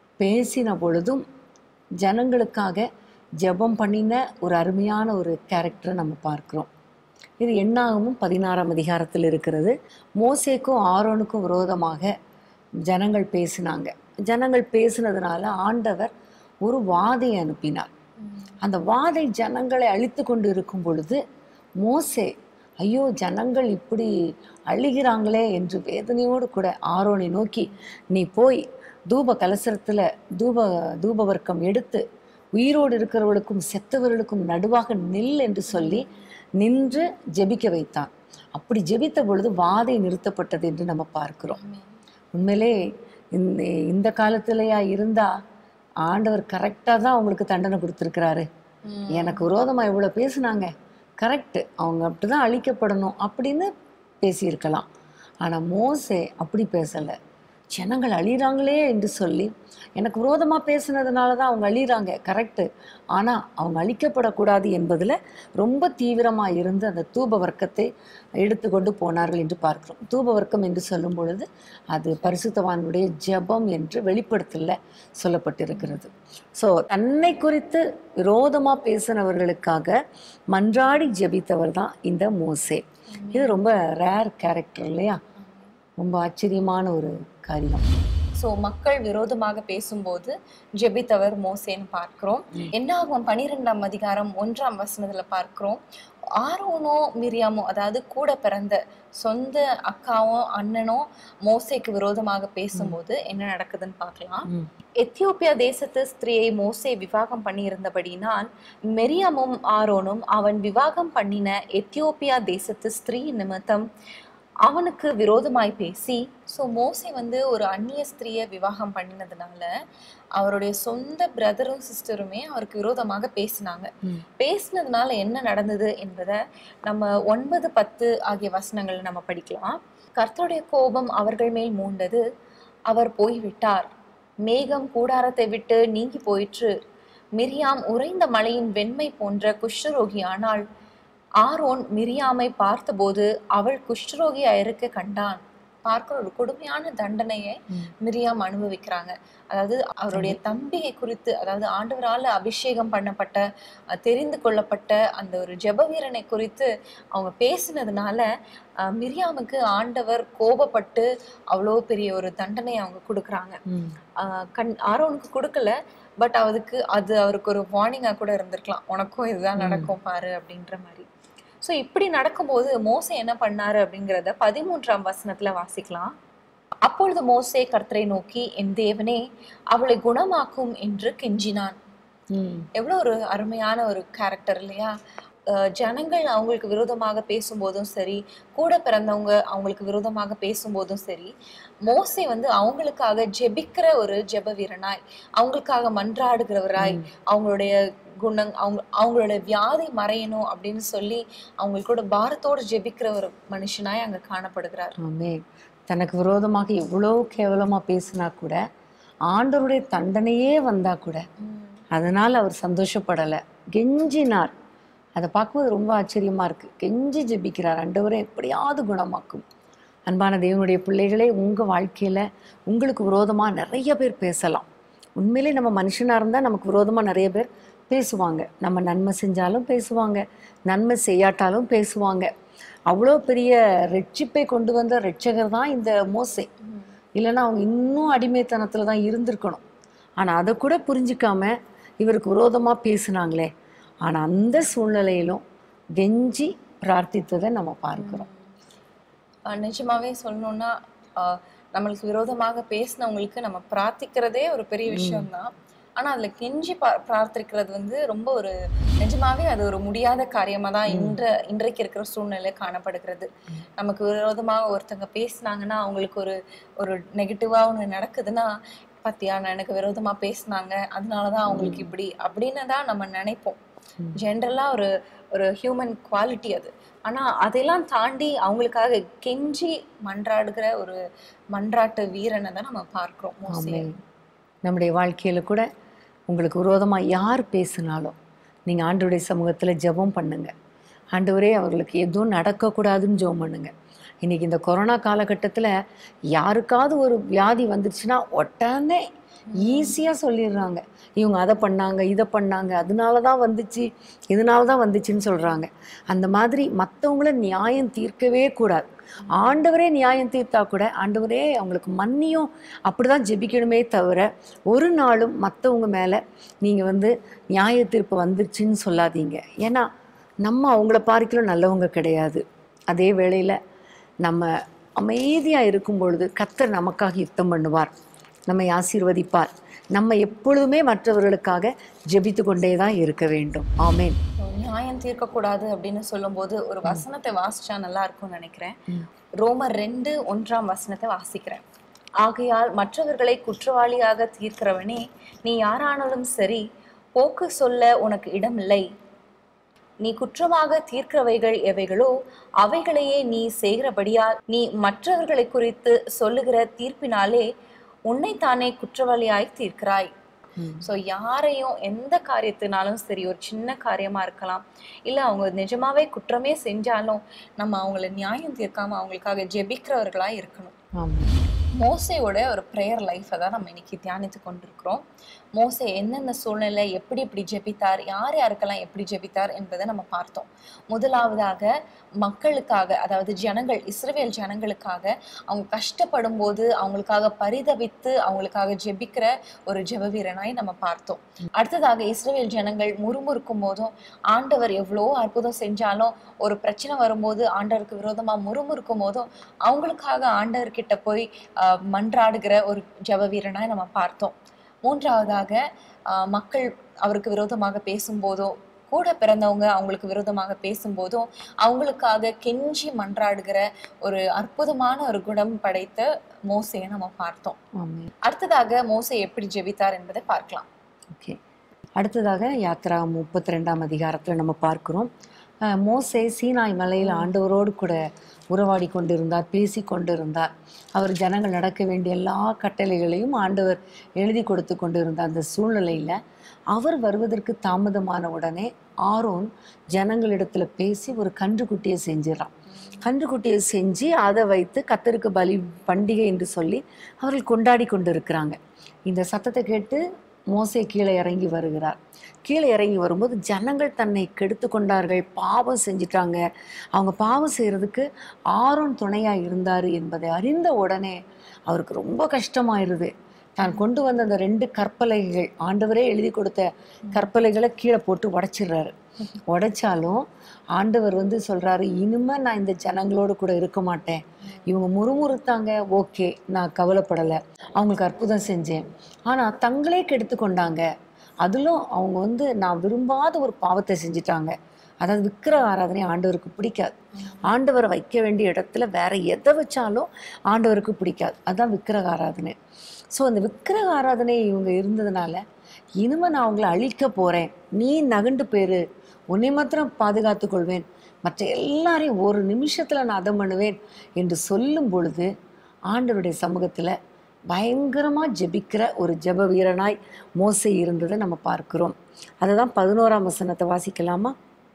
B: பேசின பொழுதும் ஜனங்களுக்காக ஜெபம் பண்ணின ஒரு அருமையான ஒரு கேரக்டரை நம்ம பார்க்கிறோம் இது எண்ணாகமும் பதினாறாம் அதிகாரத்தில் இருக்கிறது மோசேக்கும் ஆரோனுக்கும் விரோதமாக ஜனங்கள் பேசினாங்க ஜனங்கள் பேசினதுனால ஆண்டவர் ஒரு வாதை அனுப்பினார் அந்த வாதை ஜனங்களை அழித்து கொண்டு இருக்கும் பொழுது மோசே ஐயோ ஜனங்கள் இப்படி அழுகிறாங்களே என்று வேதனையோடு கூட ஆரோனை நோக்கி நீ போய் தூப கலசரத்தில் தூப தூப வர்க்கம் எடுத்து உயிரோடு இருக்கிறவர்களுக்கும் செத்தவர்களுக்கும் நடுவாக நில் என்று சொல்லி நின்று ஜெபிக்க வைத்தான் அப்படி ஜெபித்த பொழுது வாதை நிறுத்தப்பட்டது என்று நம்ம பார்க்கிறோம் உண்மையிலே இந்த இந்த காலத்திலேயா இருந்தா ஆண்டவர் கரெக்டாக தான் அவங்களுக்கு தண்டனை கொடுத்துருக்கிறாரு எனக்கு விரோதமாக இவ்வளோ பேசுனாங்க கரெக்டு அவங்க அப்படி தான் அழிக்கப்படணும் அப்படின்னு பேசியிருக்கலாம் ஆனால் மோசே அப்படி பேசலை ஜனங்கள் அழிகிறாங்களே என்று சொல்லி எனக்கு விரோதமாக பேசுனதுனால தான் அவங்க அழிகிறாங்க கரெக்டு ஆனால் அவங்க அழிக்கப்படக்கூடாது என்பதில் ரொம்ப தீவிரமாக இருந்து அந்த தூப வர்க்கத்தை எடுத்துக்கொண்டு போனார்கள் என்று பார்க்கிறோம் தூப வர்க்கம் என்று சொல்லும் பொழுது அது பரிசுத்தவானுடைய ஜெபம் என்று வெளிப்படுத்தல சொல்லப்பட்டிருக்கிறது ஸோ தன்னை குறித்து விரோதமாக பேசினவர்களுக்காக மன்றாடி ஜெபித்தவர் தான் இந்த மோசே இது ரொம்ப ரேர் கேரக்டர் இல்லையா ரொம்ப ஆச்சரியமான ஒரு காரியம்
A: ஸோ மக்கள் விரோதமாக பேசும்போது ஜெபித்தவர் மோசேன்னு பார்க்கிறோம் என்னாகும் பனிரெண்டாம் அதிகாரம் ஒன்றாம் வசனத்துல பார்க்கிறோம் ஆரோனோ மிரியாமோ அதாவது கூட பிறந்த சொந்த அக்காவும் அண்ணனும் மோசேக்கு விரோதமாக பேசும்போது என்ன நடக்குதுன்னு பார்க்கலாம்
B: ம்.
A: எத்தியோப்பியா தேசத்து ஸ்திரியை மோசே விவாகம் பண்ணியிருந்தபடினால் மெரியாமும் ஆரோனும் அவன் விவாகம் பண்ணின எத்தியோப்பியா தேசத்து ஸ்திரீ நிமித்தம் அவனுக்கு விரோதமாய் பேசி ஸோ மோசே வந்து ஒரு அந்நிய ஸ்திரியை விவாகம் பண்ணினதுனால அவருடைய சொந்த பிரதரும் சிஸ்டருமே அவருக்கு விரோதமாக பேசினாங்க
B: ம்.
A: பேசினதுனால என்ன நடந்தது என்பதை நம்ம ஒன்பது பத்து ஆகிய வசனங்கள் நம்ம படிக்கலாம் கர்த்தருடைய கோபம் அவர்கள் மேல் மூண்டது அவர் போய்விட்டார் மேகம் கூடாரத்தை விட்டு நீங்கி போயிற்று மிரியாம் உறைந்த மலையின் வெண்மை போன்ற குஷ்டரோகியானாள் ஆரோன் மிரியாமை பார்த்தபோது அவள் குஷ்டரோகியா இருக்க கண்டான் பார்க்கிற ஒரு கொடுமையான தண்டனையை
B: ம்.
A: மிரியாம் அனுபவிக்கிறாங்க அதாவது அவருடைய தம்பியை குறித்து அதாவது ஆண்டவரால அபிஷேகம் பண்ணப்பட்ட அஹ், தெரிந்து கொள்ளப்பட்ட அந்த ஒரு ஜெப வீரனை குறித்து அவங்க பேசினதுனால அஹ், மிரியாமுக்கு ஆண்டவர் கோபப்பட்டு அவ்வளோ பெரிய ஒரு தண்டனை அவங்க கொடுக்குறாங்க
B: ம்.
A: ஆஹ் கண் ஆரோனுக்கு கொடுக்கல பட் அதுக்கு அது அவருக்கு ஒரு வார்னிங்காக கூட இருந்திருக்கலாம் உனக்கும் இதுதான்
B: ம்.
A: நடக்கும் பாரு அப்படின்ற மாதிரி ஸோ இப்படி நடக்கும்போது மோசே என்ன பண்ணாரு அப்படிங்கிறத பதிமூன்றாம் வசனத்துல வாசிக்கலாம் அப்பொழுது மோசே கர்த்தரை நோக்கி என் தேவனே அவளை குணமாக்கும் என்று கெஞ்சினான்
B: ம்.
A: எவ்வளோ ஒரு அருமையான ஒரு கேரக்டர் இல்லையா அஹ், ஜனங்கள் அவங்களுக்கு விரோதமாக பேசும்போதும் சரி கூட பிறந்தவங்க அவங்களுக்கு விரோதமாக பேசும்போதும் சரி மோசே வந்து அவங்களுக்காக ஜெபிக்கிற ஒரு ஜெப வீரனாய் அவங்களுக்காக மன்றாடுகிறவராய் அவங்களுடைய குணங் அவங்க அவங்களோட வியாதி மறையணும் அப்படின்னு சொல்லி அவங்களுக்கு கூட பாரத்தோடு ஜெபிக்கிற ஒரு மனுஷனாய் அங்க காணப்படுகிறார்
B: ஆமே தனக்கு விரோதமாக எவ்வளோ கேவலமாக பேசினா கூட ஆண்டவருடைய தண்டனையே வந்தா கூட அதனால் அவர் சந்தோஷப்படலை கெஞ்சினார் அதை பார்க்கும்போது ரொம்ப ஆச்சரியமாக இருக்குது கெஞ்சி ஜெபிக்கிறார் ஆண்டவரை எப்படியாவது குணமாக்கும் அன்பான தேவனுடைய பிள்ளைகளே உங்கள் வாழ்க்கையில் உங்களுக்கு விரோதமாக நிறைய பேர் பேசலாம் உண்மையிலே நம்ம மனுஷனாக இருந்தால் நமக்கு விரோதமாக நிறைய பேர் பேசுவாங்க நம்ம நன்மை செஞ்சாலும் பேசுவாங்க நன்மை செய்யாட்டாலும் பேசுவாங்க அவ்வளோ பெரிய ரட்சிப்பை கொண்டு வந்த ரட்சகர் தான் இந்த மோசே இல்லைன்னா அவங்க இன்னும் அடிமைத்தனத்தில் தான் இருந்திருக்கணும் ஆனால் அதை கூட புரிஞ்சிக்காம இவருக்கு விரோதமாக பேசுனாங்களே ஆனால் அந்த சூழ்நிலையிலும் கெஞ்சி பிரார்த்தித்ததை நம்ம பார்க்கிறோம்
A: அஹ் நிஜமாவே சொல்லணும்னா அஹ் நம்மளுக்கு விரோதமாக பேசினவங்களுக்கு நம்ம பிரார்த்திக்கிறதே ஒரு பெரிய விஷயம்தான் ஆனா அதுல கெஞ்சி பா- பிரார்த்திக்கிறது வந்து ரொம்ப ஒரு நிஜமாவே அது ஒரு முடியாத காரியமா தான் இன்ற இன்றைக்கு இருக்கிற சூழ்நிலை காணப்படுகிறது நமக்கு விரோதமாக ஒருத்தங்க பேசுனாங்கன்னா அவங்களுக்கு ஒரு ஒரு நெகட்டிவா ஒண்ணு நடக்குதுன்னா பாத்தியா நான் எனக்கு விரோதமா பேசுனாங்க அதனாலதான் அவங்களுக்கு இப்படி அப்படின்னு தான் நம்ம நினைப்போம் ஜென்ரலா ஒரு ஒரு ஹியூமன் குவாலிட்டி அது ஆனா அதெல்லாம் தாண்டி அவங்களுக்காக கெஞ்சி மன்றாடுகிற ஒரு மன்றாட்டு வீரனை தான் நம்ம பார்க்கிறோம் மோசே
B: ஆமென். நம்முடைய வாழ்க்கையில் கூட உங்களுக்கு விரோதமாக யார் பேசினாலும் நீங்கள் ஆண்டவருடைய சமூகத்தில் ஜெபம் பண்ணுங்க ஆண்டவரே அவர்களுக்கு எதுவும் நடக்கக்கூடாதுன்னு ஜெபம் பண்ணுங்க இன்னைக்கு இந்த கொரோனா காலகட்டத்தில் யாருக்காவது ஒரு வியாதி வந்துருச்சுன்னா உடனே ஈஸியாக சொல்லிடுறாங்க இவங்க அதை பண்ணாங்க இதை பண்ணாங்க அதனால தான் வந்துச்சு இதனால தான் வந்துச்சுன்னு சொல்கிறாங்க அந்த மாதிரி மற்றவங்கள நியாயம் தீர்க்கவே கூடாது ஆண்டவரே நியாயம் தீர்த்தா கூட ஆண்டவரே அவங்களுக்கு மன்னியும் அப்படிதான் ஜெபிக்கணுமே தவிர ஒரு நாளும் மற்றவங்க மேலே நீங்கள் வந்து நியாய தீர்ப்பு வந்துருச்சுன்னு சொல்லாதீங்க ஏன்னா நம்ம அவங்கள பார்க்கலாம் நல்லவங்க கிடையாது அதே வேளையில் நம்ம அமைதியாக இருக்கும் பொழுது கத்தர் நமக்காக யுத்தம் பண்ணுவார் நம்மை ஆசீர்வதிப்பார் நம்ம எப்பொழுதுமே மற்றவர்களுக்காக ஜெபித்து கொண்டே தான் இருக்க வேண்டும் ஆமென்
A: நியாயம் தீர்க்கக்கூடாது அப்படின்னு சொல்லும்போது ஒரு வசனத்தை வாசிச்சா நல்லா இருக்கும்னு நினைக்கிறேன்
B: ம்.
A: ரோமர் ரெண்டு ஒன்றாம் வசனத்தை வாசிக்கிறேன் ஆகையால் மற்றவர்களை குற்றவாளியாக தீர்க்கிறவனே நீ யாரானாலும் சரி போக்கு சொல்ல உனக்கு இடமில்லை நீ குற்றமாக தீர்க்கிறவைகள் எவைகளோ அவைகளையே நீ செய்கிறபடியால் நீ மற்றவர்களை குறித்து சொல்லுகிற தீர்ப்பினாலே உன்னைத்தானே குற்றவாளியாய் தீர்க்கிறாய்
B: ம்.
A: ஸோ யாரையும் எந்த காரியத்தினாலும் சரி ஒரு சின்ன காரியமா இருக்கலாம் இல்லை அவங்க நிஜமாவே குற்றமே செஞ்சாலும் நம்ம அவங்கள நியாயம் தீர்க்காம அவங்களுக்காக ஜெபிக்கிறவர்களா இருக்கணும்
B: ஆமாம்
A: மோசையோட ஒரு ப்ரேயர் லைஃப்பை தான் நம்ம இன்னைக்கு தியானித்து கொண்டிருக்கிறோம் மோசே என்னென்ன சூழ்நிலை எப்படி எப்படி ஜெபித்தார் யார் யாருக்கெல்லாம் எப்படி ஜெபித்தார் என்பதை நம்ம பார்த்தோம் முதலாவதாக மக்களுக்காக அதாவது ஜனங்கள் இஸ்ரவேல் ஜனங்களுக்காக அவங்க கஷ்டப்படும் போது அவங்களுக்காக பரிதவித்து அவங்களுக்காக ஜெபிக்கிற ஒரு ஜெப வீரனாய் நம்ம பார்த்தோம் அடுத்ததாக இஸ்ரவேல் ஜனங்கள் முறுமுறுக்கும் போதும் ஆண்டவர் எவ்வளோ அற்புதம் செஞ்சாலும் ஒரு பிரச்சனை வரும்போது ஆண்டவருக்கு விரோதமா முறுமுறுக்கும் போதும் அவங்களுக்காக ஆண்டவர்கிட்ட போய் ஆஹ், மன்றாடுகிற ஒரு ஜெப வீரனாய் நம்ம பார்த்தோம் மூன்றாவதாக ஆஹ், மக்கள் அவருக்கு விரோதமாக பேசும்போதோ கூட பிறந்தவங்க அவங்களுக்கு விரோதமாக பேசும்போதும் அவங்களுக்காக கெஞ்சி மன்றாடுகிற ஒரு அற்புதமான ஒரு குணம் படைத்த மோசையை நம்ம பார்த்தோம்
B: ஆமாம்
A: அடுத்ததாக மோசே எப்படி ஜெபித்தார் என்பதை பார்க்கலாம்
B: ஓகே அடுத்ததாக யாத்ரா முப்பத்தி ரெண்டாம் அதிகாரத்தில் நம்ம பார்க்கிறோம் அஹ், மோசே சீனாய் மலையில் ஆண்டவரோடு கூட உறவாடி கொண்டிருந்தார் பேசி கொண்டிருந்தார் அவர் ஜனங்கள் நடக்க வேண்டிய எல்லா கட்டளைகளையும் ஆண்டவர் எழுதி கொடுத்து கொண்டிருந்த அந்த சூழ்நிலையில் அவர் வருவதற்கு தாமதமான உடனே ஆரோன் ஜனங்களிடத்துல பேசி ஒரு கன்றுக்குட்டியை செஞ்சிடறான் கன்றுக்குட்டியை செஞ்சு அதை வைத்து கத்தருக்கு பலி பண்டிகை என்று சொல்லி அவர்கள் கொண்டாடி கொண்டிருக்கிறாங்க இந்த சத்தத்தை கேட்டு மோசே கீழே இறங்கி வருகிறார் கீழே இறங்கி வரும்போது ஜனங்கள் தன்னை கெடுத்து கொண்டார்கள் பாவம் செஞ்சிட்டாங்க அவங்க பாவம் செய்கிறதுக்கு ஆரோன் துணையாக இருந்தார் என்பதை அறிந்த உடனே அவருக்கு ரொம்ப கஷ்டமாயிருது தான் கொண்டு வந்த அந்த ரெண்டு கற்பலைகள் ஆண்டவரே எழுதி கொடுத்த கற்பலைகளை கீழே போட்டு உடைச்சிடுறாரு உடைச்சாலும் ஆண்டவர் வந்து சொல்றாரு இனிமே நான் இந்த ஜனங்களோடு கூட இருக்க மாட்டேன் இவங்க முறுமுறுத்தாங்க ஓகே நான் கவலைப்படலை அவங்களுக்கு அற்புதம் செஞ்சேன் ஆனால் தங்களே கெடுத்து கொண்டாங்க அதிலும் அவங்க வந்து நான் விரும்பாத ஒரு பாவத்தை செஞ்சிட்டாங்க அதாவது விக்கிரக ஆராதனை ஆண்டவருக்கு பிடிக்காது ஆண்டவரை வைக்க வேண்டிய இடத்துல வேற எதை வச்சாலும் ஆண்டவருக்கு பிடிக்காது அதுதான் விக்கிரக ஆராதனை ஸோ அந்த விக்கிரக ஆராதனை இவங்க இருந்ததுனால இனிமே நான் அவங்கள அழிக்க போறேன் நீ நகண்டு போயிரு உன்னை மாத்திரம் பாதுகாத்துக் கொள்வேன் மற்ற எல்லாரையும் ஒரு நிமிஷத்துல நான் அதம் பண்ணுவேன் என்று சொல்லும் பொழுது ஆண்டவருடைய சமூகத்துல பயங்கரமா ஜெபிக்கிற ஒரு ஜெப வீரனாய் மோசே இருந்ததை நம்ம பார்க்கிறோம் அதை தான் பதினோராம் வசனத்தை வாசிக்கலாமா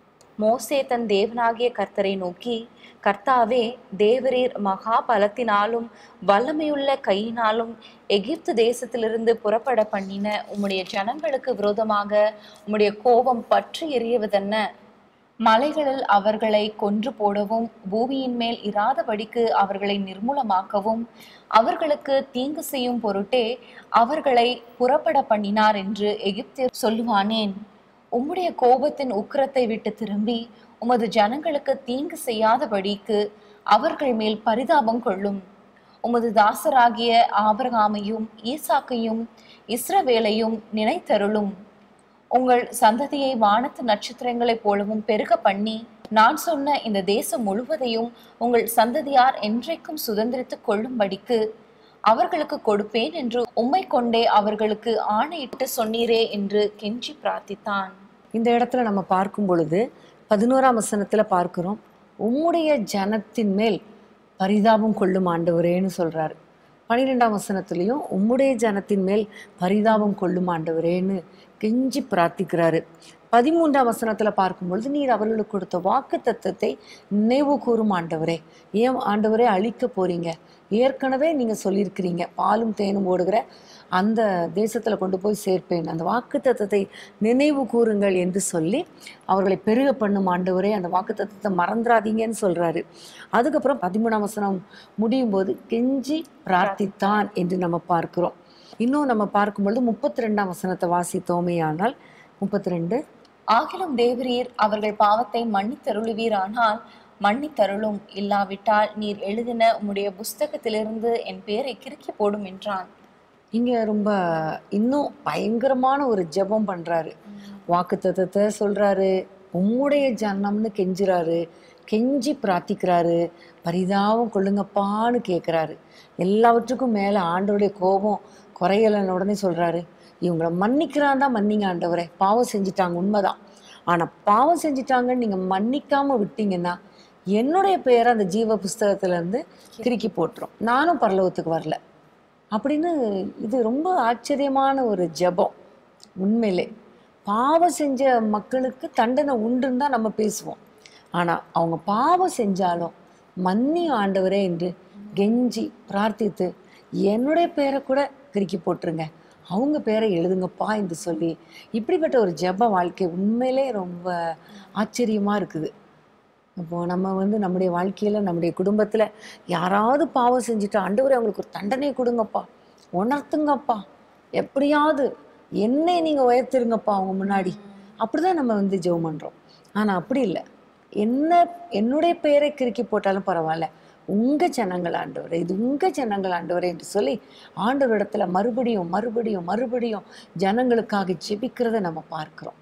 A: மோசே தன் தேவனாகிய கர்த்தரை நோக்கி கர்த்தாவே தேவரீர் மகா பலத்தினாலும் வல்லமையுள்ள கையினாலும் எகிப்து தேசத்திலிருந்து புறப்பட பண்ணின உம்முடைய ஜனங்களுக்கு விரோதமாக உம்முடைய கோபம் பற்றி எறியவதென்ன மலைகளில் அவர்களை கொன்று போடவும் பூமியின் மேல் இராதபடிக்கு அவர்களை நிர்மூலமாக்கவும் அவர்களுக்கு தீங்கு செய்யும் பொருட்டே அவர்களை புறப்பட பண்ணினார் என்று எகிப்தியர் சொல்லுவானேன் உம்முடைய கோபத்தின் உக்கிரத்தை விட்டு திரும்பி உமது ஜனங்களுக்கு தீங்கு செய்யாதபடிக்கு அவர்கள் மேல் பரிதாபம் கொள்ளும் உமது தாசராகிய ஆபிரகாமையும் ஈசாக்கையும் இஸ்ரவேலையும் நினைத்தருளும் உங்கள் சந்ததியை வானத்து நட்சத்திரங்களைப் போலவும் பெருக பண்ணி நான் சொன்ன இந்த தேசம் முழுவதையும் உங்கள் சந்ததியார் என்றைக்கும் சுதந்திரித்துக் கொள்ளும்படிக்கு அவர்களுக்கு கொடுப்பேன் என்று உம்மை கொண்டே அவர்களுக்கு ஆணையிட்டு சொன்னீரே என்று கெஞ்சி பிரார்த்தித்தான்
B: இந்த இடத்துல நம்ம பார்க்கும் பொழுது பதினோராம் வசனத்துல பார்க்கிறோம் உம்முடைய ஜனத்தின் மேல் பரிதாபம் கொள்ளும் ஆண்டவரேன்னு சொல்றாரு பன்னிரெண்டாம் வசனத்துலேயும் உம்முடைய ஜனத்தின் மேல் பரிதாபம் கொள்ளும் ஆண்டவரேன்னு கெஞ்சி பிரார்த்திக்கிறாரு பதிமூன்றாம் வசனத்துல பார்க்கும் பொழுது நீர் அவர்களுக்கு கொடுத்த வாக்கு தத்தத்தை நினைவு கூறும் ஆண்டவரே ஏன் ஆண்டவரே அழிக்க போறீங்க ஏற்கனவே நீங்க சொல்லியிருக்கிறீங்க பாலும் தேனும் ஓடுகிற அந்த தேசத்துல கொண்டு போய் சேர்ப்பேன் அந்த வாக்கு தத்தத்தை நினைவு கூறுங்கள் என்று சொல்லி அவர்களை பெருக பண்ணும் ஆண்டவரே அந்த வாக்கு தத்தத்தை மறந்துடாதீங்கன்னு சொல்றாரு அதுக்கப்புறம் பதிமூணாம் வசனம் முடியும் போது கெஞ்சி பிரார்த்தித்தான் என்று நம்ம பார்க்கிறோம் இன்னும் நம்ம பார்க்கும் பொழுது முப்பத்தி ரெண்டாம் வசனத்தை வாசித்தோமே ஆனால் முப்பத்தி ரெண்டு
A: ஆகிலும் தேவரீர் அவர்கள் பாவத்தை மன்னித்தருளுவீரானால் மன்னித்தருளும் இல்லாவிட்டால் நீர் எழுதின உம்முடைய புஸ்தகத்திலிருந்து என் பேரை கிறுக்கி போடும் என்றான்
B: இங்க ரொம்ப இன்னும் பயங்கரமான ஒரு ஜெபம் பண்றாரு வாக்குத்தத்தத்தை சொல்றாரு உம்முடைய ஜனம்னு கெஞ்சுறாரு கெஞ்சி பிரார்த்திக்கிறாரு பரிதாபம் கொள்ளுங்கப்பான்னு கேட்குறாரு எல்லாவற்றுக்கும் மேலே ஆண்டவருடைய கோபம் குறையலன்னு உடனே சொல்றாரு இவங்கள மன்னிக்கிறான் தான் மன்னிங்க ஆண்டவரே பாவம் செஞ்சிட்டாங்க உண்மைதான் ஆனா பாவம் செஞ்சிட்டாங்கன்னு நீங்க மன்னிக்காம விட்டீங்கன்னா என்னுடைய பேரை அந்த ஜீவ புஸ்தகத்துல இருந்து கிறுக்கி போட்டுரும் நானும் பரலோகத்துக்கு வரல அப்படின்னு இது ரொம்ப ஆச்சரியமான ஒரு ஜெபம் உண்மையிலே பாவம் செஞ்ச மக்களுக்கு தண்டனை உண்டுன்னு தான் நம்ம பேசுவோம் ஆனா அவங்க பாவம் செஞ்சாலும் மன்னி ஆண்டவரே என்று கெஞ்சி பிரார்த்தித்து என்னுடைய பேரை கூட கிறுக்கி போட்டுருங்க அவங்க பேரை எழுதுங்கப்பா என்று சொல்லி இப்படிப்பட்ட ஒரு ஜெப வாழ்க்கை உண்மையிலே ரொம்ப ஆச்சரியமா இருக்குது இப்போ நம்ம வந்து நம்முடைய வாழ்க்கையில நம்முடைய குடும்பத்துல யாராவது பாவம் செஞ்சுட்டு ஆண்டவரே அவங்களுக்கு ஒரு தண்டனை கொடுங்கப்பா உணர்த்துங்கப்பா எப்படியாவது என்னை நீங்க உயர்த்திருங்கப்பா அவங்க முன்னாடி அப்படிதான் நம்ம வந்து ஜெபம் பண்றோம் ஆனா அப்படி இல்லை என்ன என்னுடைய பெயரை கிறுக்கி போட்டாலும் பரவாயில்ல உங்க ஜனங்கள் ஆண்டவரே இது உங்க ஜனங்கள் ஆண்டவரே என்று சொல்லி ஆண்டவரிடத்துல மறுபடியும் மறுபடியும் மறுபடியும் ஜனங்களுக்காக ஜெபிக்கிறத நம்ம பார்க்கிறோம்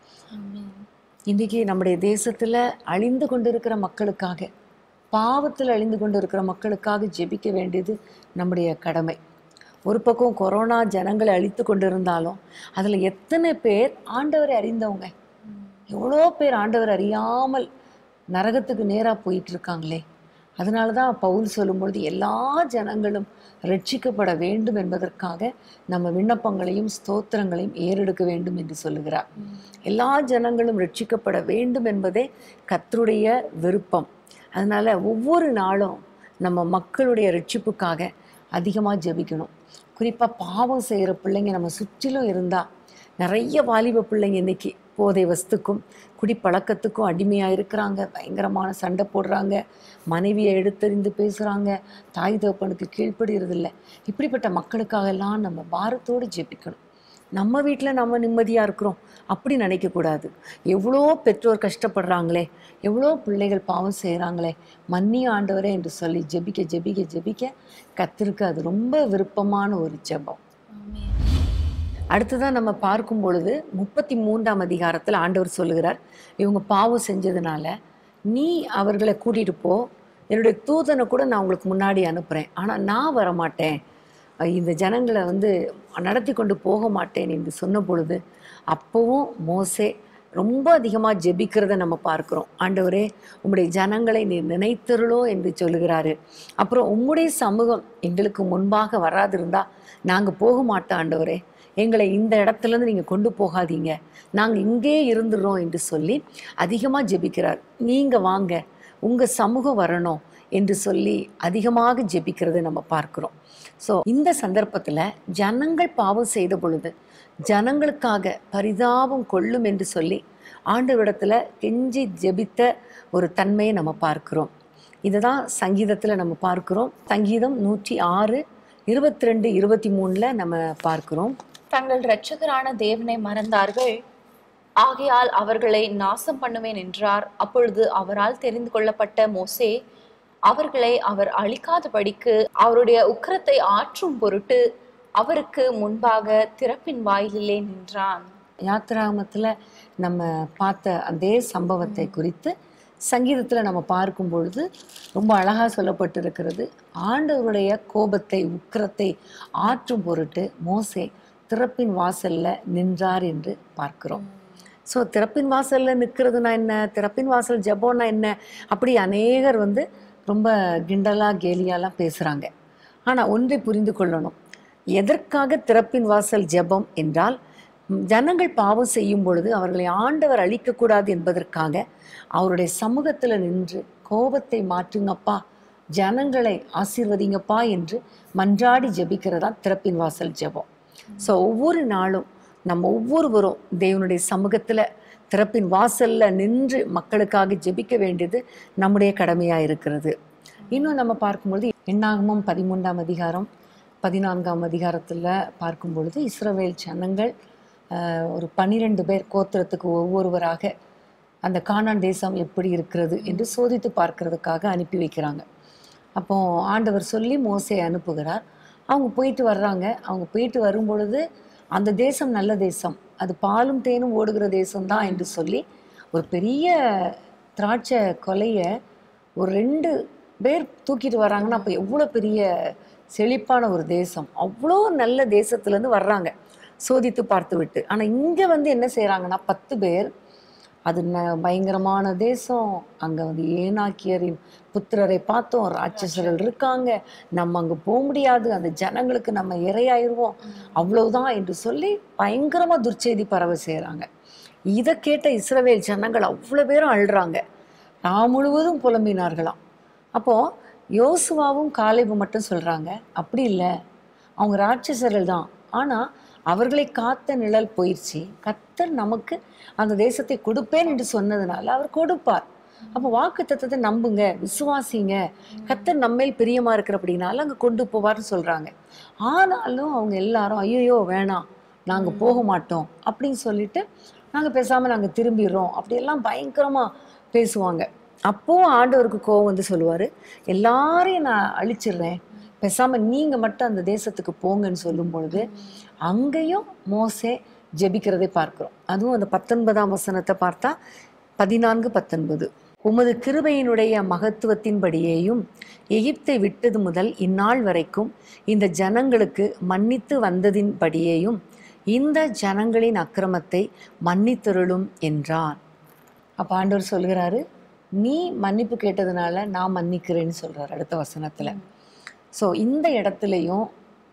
B: இன்னைக்கு நம்முடைய தேசத்துல அழிந்து கொண்டிருக்கிற மக்களுக்காக பாவத்தில் அழிந்து கொண்டிருக்கிற மக்களுக்காக ஜெபிக்க வேண்டியது நம்முடைய கடமை ஒரு பக்கம் கொரோனா ஜனங்களை அழித்து கொண்டிருந்தாலும் அதுல எத்தனை பேர் ஆண்டவரை அறிந்தவங்க எவ்வளோ பேர் ஆண்டவர் அறியாமல் நரகத்துக்கு நேரா போயிட்டு இருக்காங்களே அதனால தான் பவுல் சொல்லும்பொழுது எல்லா ஜனங்களும் ரட்சிக்கப்பட வேண்டும் என்பதற்காக நம்ம விண்ணப்பங்களையும் ஸ்தோத்திரங்களையும் ஏறெடுக்க வேண்டும் என்று சொல்லுகிறார் எல்லா ஜனங்களும் ரட்சிக்கப்பட வேண்டும் என்பதே கர்த்தருடைய விருப்பம் அதனால ஒவ்வொரு நாளும் நம்ம மக்களுடைய ரட்சிப்புக்காக அதிகமாக ஜெபிக்கணும் குறிப்பாக பாவம் செய்கிற பிள்ளைங்க நம்ம சுற்றிலும் இருந்தால் நிறைய வாலிப பிள்ளைங்க இன்னைக்கு போதை வஸ்துக்கும் குடிப்பழக்கத்துக்கும் அடிமையாக இருக்கிறாங்க பயங்கரமான சண்டை போடுறாங்க மனைவியை எடுத்தறிந்து பேசுகிறாங்க தாய் தகப்பனுக்கு கீழ்ப்படுகிறதில்ல இப்படிப்பட்ட மக்களுக்காகலாம் நம்ம பாரத்தோடு ஜெபிக்கணும் நம்ம வீட்டில் நம்ம நிம்மதியாக இருக்கிறோம் அப்படி நினைக்கக்கூடாது எவ்வளோ பெற்றோர் கஷ்டப்படுறாங்களே எவ்வளோ பிள்ளைகள் பாவம் செய்கிறாங்களே மன்னி ஆண்டவரே என்று சொல்லி ஜெபிக்க ஜெபிக்க ஜெபிக்க கத்திருக்கு அது ரொம்ப விருப்பமான ஒரு ஜெபம் அடுத்ததான் நம்ம பார்க்கும் பொழுது முப்பத்தி மூன்றாம் அதிகாரத்தில் ஆண்டவர் சொல்லுகிறார் இவங்க பாவம் செஞ்சதுனால நீ அவர்களை கூட்டிட்டு போ என்னுடைய தூதனை கூட நான் உங்களுக்கு முன்னாடி அனுப்புகிறேன் ஆனால் நான் வரமாட்டேன் அஹ் இந்த ஜனங்களை வந்து நடத்தி கொண்டு போக மாட்டேன் என்று சொன்ன பொழுது அப்போவும் மோசே ரொம்ப அதிகமாக ஜெபிக்கிறத நம்ம பார்க்குறோம் ஆண்டவரே உம்முடைய ஜனங்களை நீ நினைத்தருளோ என்று சொல்லுகிறாரு அப்புறம் உம்முடைய சமூகம் எங்களுக்கு முன்பாக வராதிருந்தா நாங்கள் போக மாட்டோம் ஆண்டவரே எங்களை இந்த இடத்துலேருந்து நீங்கள் கொண்டு போகாதீங்க நாங்கள் இங்கே இருந்துடுறோம் என்று சொல்லி அதிகமாக ஜெபிக்கிறார் நீங்கள் வாங்க உங்கள் சமூகம் வரணும் என்று சொல்லி அதிகமாக ஜெபிக்கிறதை நம்ம பார்க்கிறோம் ஸோ இந்த சந்தர்ப்பத்தில் ஜனங்கள் பாவம் செய்த பொழுது ஜனங்களுக்காக பரிதாபம் கொள்ளும் என்று சொல்லி ஆண்டவரிடத்துல கெஞ்சி ஜெபித்த ஒரு தன்மையை நம்ம பார்க்கிறோம் இதுதான் சங்கீதத்தில் நம்ம பார்க்கிறோம் சங்கீதம் நூற்றி ஆறு இருபத்தி ரெண்டு இருபத்தி மூணில் நம்ம பார்க்கிறோம்
A: தங்கள் இரட்சகரான தேவனை மறந்தார்கள் ஆகையால் அவர்களை நாசம் பண்ணுவேன் என்றார் அப்பொழுது அவரால் தெரிந்து கொள்ளப்பட்ட மோசே அவர்களை அவர் அழிக்காதபடிக்கு அவருடைய உக்கிரத்தை ஆற்றும் பொருட்டு அவருக்கு முன்பாக திறப்பின் வாயிலிலே நின்றான்
B: யாத்திராகமத்தில் நம்ம பார்த்த அதே சம்பவத்தை குறித்து சங்கீதத்தில் நம்ம பார்க்கும் பொழுது ரொம்ப அழகாக சொல்லப்பட்டிருக்கிறது ஆண்டவருடைய கோபத்தை உக்கிரத்தை ஆற்றும் பொருட்டு மோசே திறப்பின் வாசல்ல நின்றார் என்று பார்க்கிறோம் ஸோ திறப்பின் வாசல்ல நிற்கிறதுனா என்ன திறப்பின் வாசல் ஜெபம்னா என்ன அப்படி அநேகர் வந்து ரொம்ப கிண்டலா கேலியாலாம் பேசுகிறாங்க ஆனால் ஒன்றை புரிந்து கொள்ளணும் எதற்காக திறப்பின் வாசல் ஜெபம் என்றால் ம், ஜனங்கள் பாவம் செய்யும் பொழுது அவர்களை ஆண்டவர் அழிக்கக்கூடாது என்பதற்காக அவருடைய சமூகத்தில் நின்று கோபத்தை மாற்றுங்கப்பா ஜனங்களை ஆசீர்வதிங்கப்பா என்று மன்றாடி ஜெபிக்கிறதா திறப்பின் வாசல் ஜெபம் ஸோ ஒவ்வொரு நாளும் நம்ம ஒவ்வொருவரும் தேவனுடைய சமூகத்தில் திறப்பின் வாசல்ல நின்று மக்களுக்காக ஜெபிக்க வேண்டியது நம்முடைய கடமையாக இருக்கிறது இன்னும் நம்ம பார்க்கும்பொழுது எண்ணாகமம் பதிமூன்றாம் அதிகாரம் பதினான்காம் அதிகாரத்தில் பார்க்கும் பொழுது இஸ்ரவேல் ஜனங்கள் ஆஹ், ஒரு பன்னிரெண்டு பேர் கோத்திரத்துக்கு ஒவ்வொருவராக அந்த கானான் தேசம் எப்படி இருக்கிறது என்று சோதித்து பார்க்கிறதுக்காக அனுப்பி வைக்கிறாங்க அப்போ ஆண்டவர் சொல்லி மோசே அனுப்புகிறார் அவங்க போயிட்டு வர்றாங்க அவங்க போயிட்டு வரும் பொழுது அந்த தேசம் நல்ல தேசம் அது பாலும் தேனும் ஓடுகிற தேசம்தான் என்று சொல்லி ஒரு பெரிய திராட்சை கொலையை ஒரு ரெண்டு பேர் தூக்கிட்டு வர்றாங்கன்னா அப்போ எவ்வளோ பெரிய செழிப்பான ஒரு தேசம் அவ்வளோ நல்ல தேசத்துலேருந்து வர்றாங்க சோதித்து பார்த்து விட்டு ஆனால் இங்கே வந்து என்ன செய்கிறாங்கன்னா பத்து பேர் அது ந- பயங்கரமான தேசம் அங்கே வந்து ஏனாக்கியரின் புத்திரரை பார்த்தோம் ராட்சசர்கள் இருக்காங்க நம்ம அங்கே போக முடியாது அந்த ஜனங்களுக்கு நம்ம இரையாயிருவோம் அவ்வளவுதான் என்று சொல்லி பயங்கரமாக துர்ச்செய்தி பரவ செய்கிறாங்க இதை கேட்ட இஸ்ரவேல் ஜனங்கள் அவ்வளோ பேரும் அழுறாங்க நான் முழுவதும் புலம்பினார்களாம் அப்போது யோசுவாவும் காலேபும் மட்டும் சொல்கிறாங்க அப்படி இல்லை அவங்க ராட்சசர்கள் தான் ஆனால் அவர்களை காத்த நிழல் போயிடுச்சு கர்த்தர் நமக்கு அந்த தேசத்தை கொடுப்பேன் என்று சொன்னதுனால அவர் கொடுப்பார் அப்போ வாக்கு தத்தத்தை நம்புங்க விசுவாசிங்க கர்த்தர் நம்மேல் பிரியமா இருக்கிறபடினால அங்கே கொண்டு போவார்னு சொல்றாங்க ஆனாலும் அவங்க எல்லாரும் ஐயோ வேணாம் நாங்க போக மாட்டோம் அப்படின்னு சொல்லிட்டு நாங்க பேசாம நாங்க திரும்பிடுறோம் அப்படியெல்லாம் பயங்கரமா பேசுவாங்க அப்போ ஆண்டவருக்கு கோவம் வந்து சொல்லுவாரு எல்லாரையும் நான் அழிச்சிடுறேன் பேசாம நீங்க மட்டும் அந்த தேசத்துக்கு போங்கன்னு சொல்லும் பொழுது அங்கேயும் மோசே ஜெபிக்கிறதை பார்க்கிறோம் அதுவும் அந்த பத்தொன்பதாம் வசனத்தை பார்த்தா பதினான்கு பத்தொன்பது உமது கிருபையினுடைய மகத்துவத்தின்படியேயும் எகிப்தை விட்டது முதல் இந்நாள் வரைக்கும் இந்த ஜனங்களுக்கு மன்னித்து வந்ததின்படியேயும் இந்த ஜனங்களின் அக்கிரமத்தை மன்னித்தருளும் என்றார் அப்போ ஆண்டவர் சொல்கிறாரு நீ மன்னிப்பு கேட்டதுனால நான் மன்னிக்கிறேன்னு சொல்றார் அடுத்த வசனத்துல ஸோ இந்த இடத்துலையும்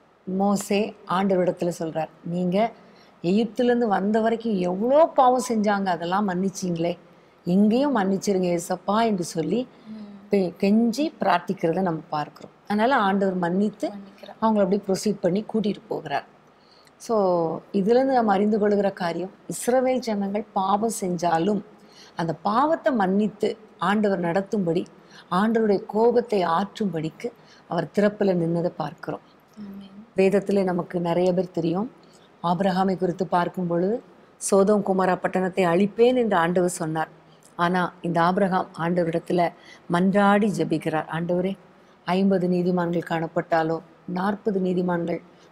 B: மோசே ஆண்டவரிடத்துல சொல்றார் நீங்க எகிப்துலேருந்து வந்த வரைக்கும் எவ்வளோ பாவம் செஞ்சாங்க அதெல்லாம் மன்னிச்சிங்களே இங்கேயும் மன்னிச்சிருங்க ஏசப்பா என்று சொல்லி பெ- கெஞ்சி பிரார்த்திக்கிறத நம்ம பார்க்கிறோம் அதனால ஆண்டவர் மன்னித்து
A: மன்னிக்கிறேன்.
B: அவங்கள அப்படியே ப்ரொசீட் பண்ணி கூட்டிட்டு போகிறார் ஸோ இதுலேருந்து நம்ம அறிந்து கொள்கிற காரியம் இஸ்ரவேல் ஜனங்கள் பாவம் செஞ்சாலும் அந்த பாவத்தை மன்னித்து ஆண்டவர் நடத்தும்படி ஆண்டவருடைய கோபத்தை ஆற்றும்படிக்கு அவர் திறப்பில் நின்னதை பார்க்கிறோம்
A: ஆமென்.
B: வேதத்தில் நமக்கு நிறைய பேர் தெரியும் ஆபிரகாமை குறித்து பார்க்கும் பொழுது சோதோம் குமாரா பட்டணத்தை அழிப்பேன் என்று ஆண்டவர் சொன்னார் ஆனால் இந்த ஆபிரகாம் ஆண்டவரிடத்துல மன்றாடி ஜெபிக்கிறார் ஆண்டவரே ஐம்பது நீதிமான்கள் காணப்பட்டாலோ நாற்பது நீதிமான்கள்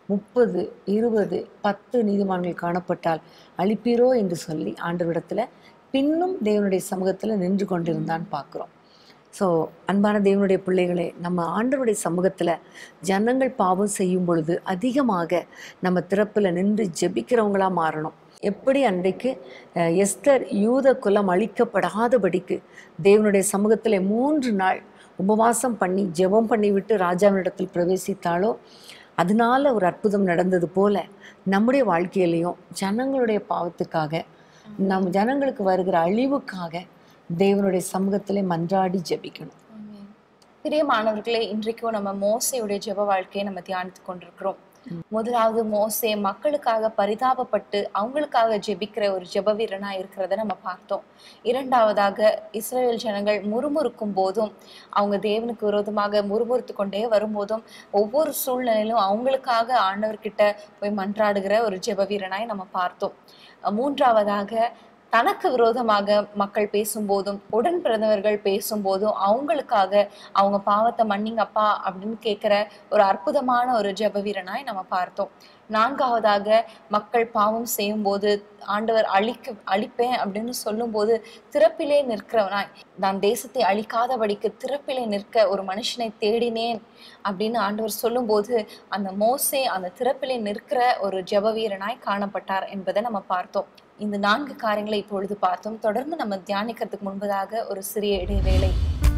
B: முப்பது இருபது பத்து நீதிமான்கள் காணப்பட்டால் அழிப்பீரோ என்று சொல்லி ஆண்டவரிடத்துல பின்னும் தேவனுடைய சமூகத்தில் நின்று கொண்டிருந்தான் பார்க்குறோம் ஸோ அன்பான தேவனுடைய பிள்ளைகளே நம்ம ஆண்டவருடைய சமூகத்தில் ஜனங்கள் பாவம் செய்யும் பொழுது அதிகமாக நம்ம திறப்பில் நின்று ஜெபிக்கிறவங்களா மாறணும் எப்படி அன்றைக்கு அஹ், எஸ்தர் யூத குலம் அழிக்கப்படாதபடிக்கு தேவனுடைய சமூகத்தில் மூன்று நாள் உபவாசம் பண்ணி ஜெபம் பண்ணிவிட்டு ராஜாவினிடத்தில் பிரவேசித்தாலோ அதனால ஒரு அற்புதம் நடந்தது போல நம்முடைய வாழ்க்கையிலையும் ஜனங்களுடைய பாவத்துக்காக நம் ஜனங்களுக்கு வருகிற அழிவுக்காக தேவனுடைய சமூகத்திலே மன்றாடி ஜெபிக்கணும்
A: ஆமென். பிரியமானவர்களே இன்றைக்கும் நம்ம மோசையுடைய ஜெப வாழ்க்கையை நம்ம தியானித்து கொண்டிருக்கிறோம் முதலாவது மோசே மக்களுக்காக பரிதாபப்பட்டு அவங்களுக்காக ஜெபிக்கிற ஒரு ஜெப வீரனா இருக்கிறத நம்ம பார்த்தோம் இரண்டாவதாக இஸ்ரேல் ஜனங்கள் முறுமுறுக்கும் போதும் அவங்க தேவனுக்கு விரோதமாக முறுமுறுத்து கொண்டே வரும்போதும் ஒவ்வொரு சூழ்நிலையிலும் அவங்களுக்காக ஆண்டவர்கிட்ட போய் மன்றாடுகிற ஒரு ஜெப வீரனாய் நம்ம பார்த்தோம் மூன்றாவதாக தனக்கு விரோதமாக மக்கள் பேசும்போதும் உடன் பிறந்தவர்கள் பேசும்போதும் அவங்களுக்காக அவங்க பாவத்தை மன்னிங்கப்பா அப்படின்னு கேட்குற ஒரு அற்புதமான ஒரு ஜெப வீரனாய் நம்ம பார்த்தோம் நான்காவதாக மக்கள் பாவம் செய்யும்போது ஆண்டவர் அழிக்க அழிப்பேன் அப்படின்னு சொல்லும்போது திறப்பிலே நிற்கிறவனாய் நான் தேசத்தை அழிக்காதபடிக்கு திறப்பிலே நிற்க ஒரு மனுஷனை தேடினேன் அப்படின்னு ஆண்டவர் சொல்லும்போது அந்த மோசே அந்த திறப்பிலே நிற்கிற ஒரு ஜெப வீரனாய் காணப்பட்டார் என்பதை நம்ம பார்த்தோம் இந்த நான்கு காரியங்களை இப்பொழுது பார்த்தோம் தொடர்ந்து நம்ம தியானிக்கிறதுக்கு முன்பதாக ஒரு சிறிய இடைவேளை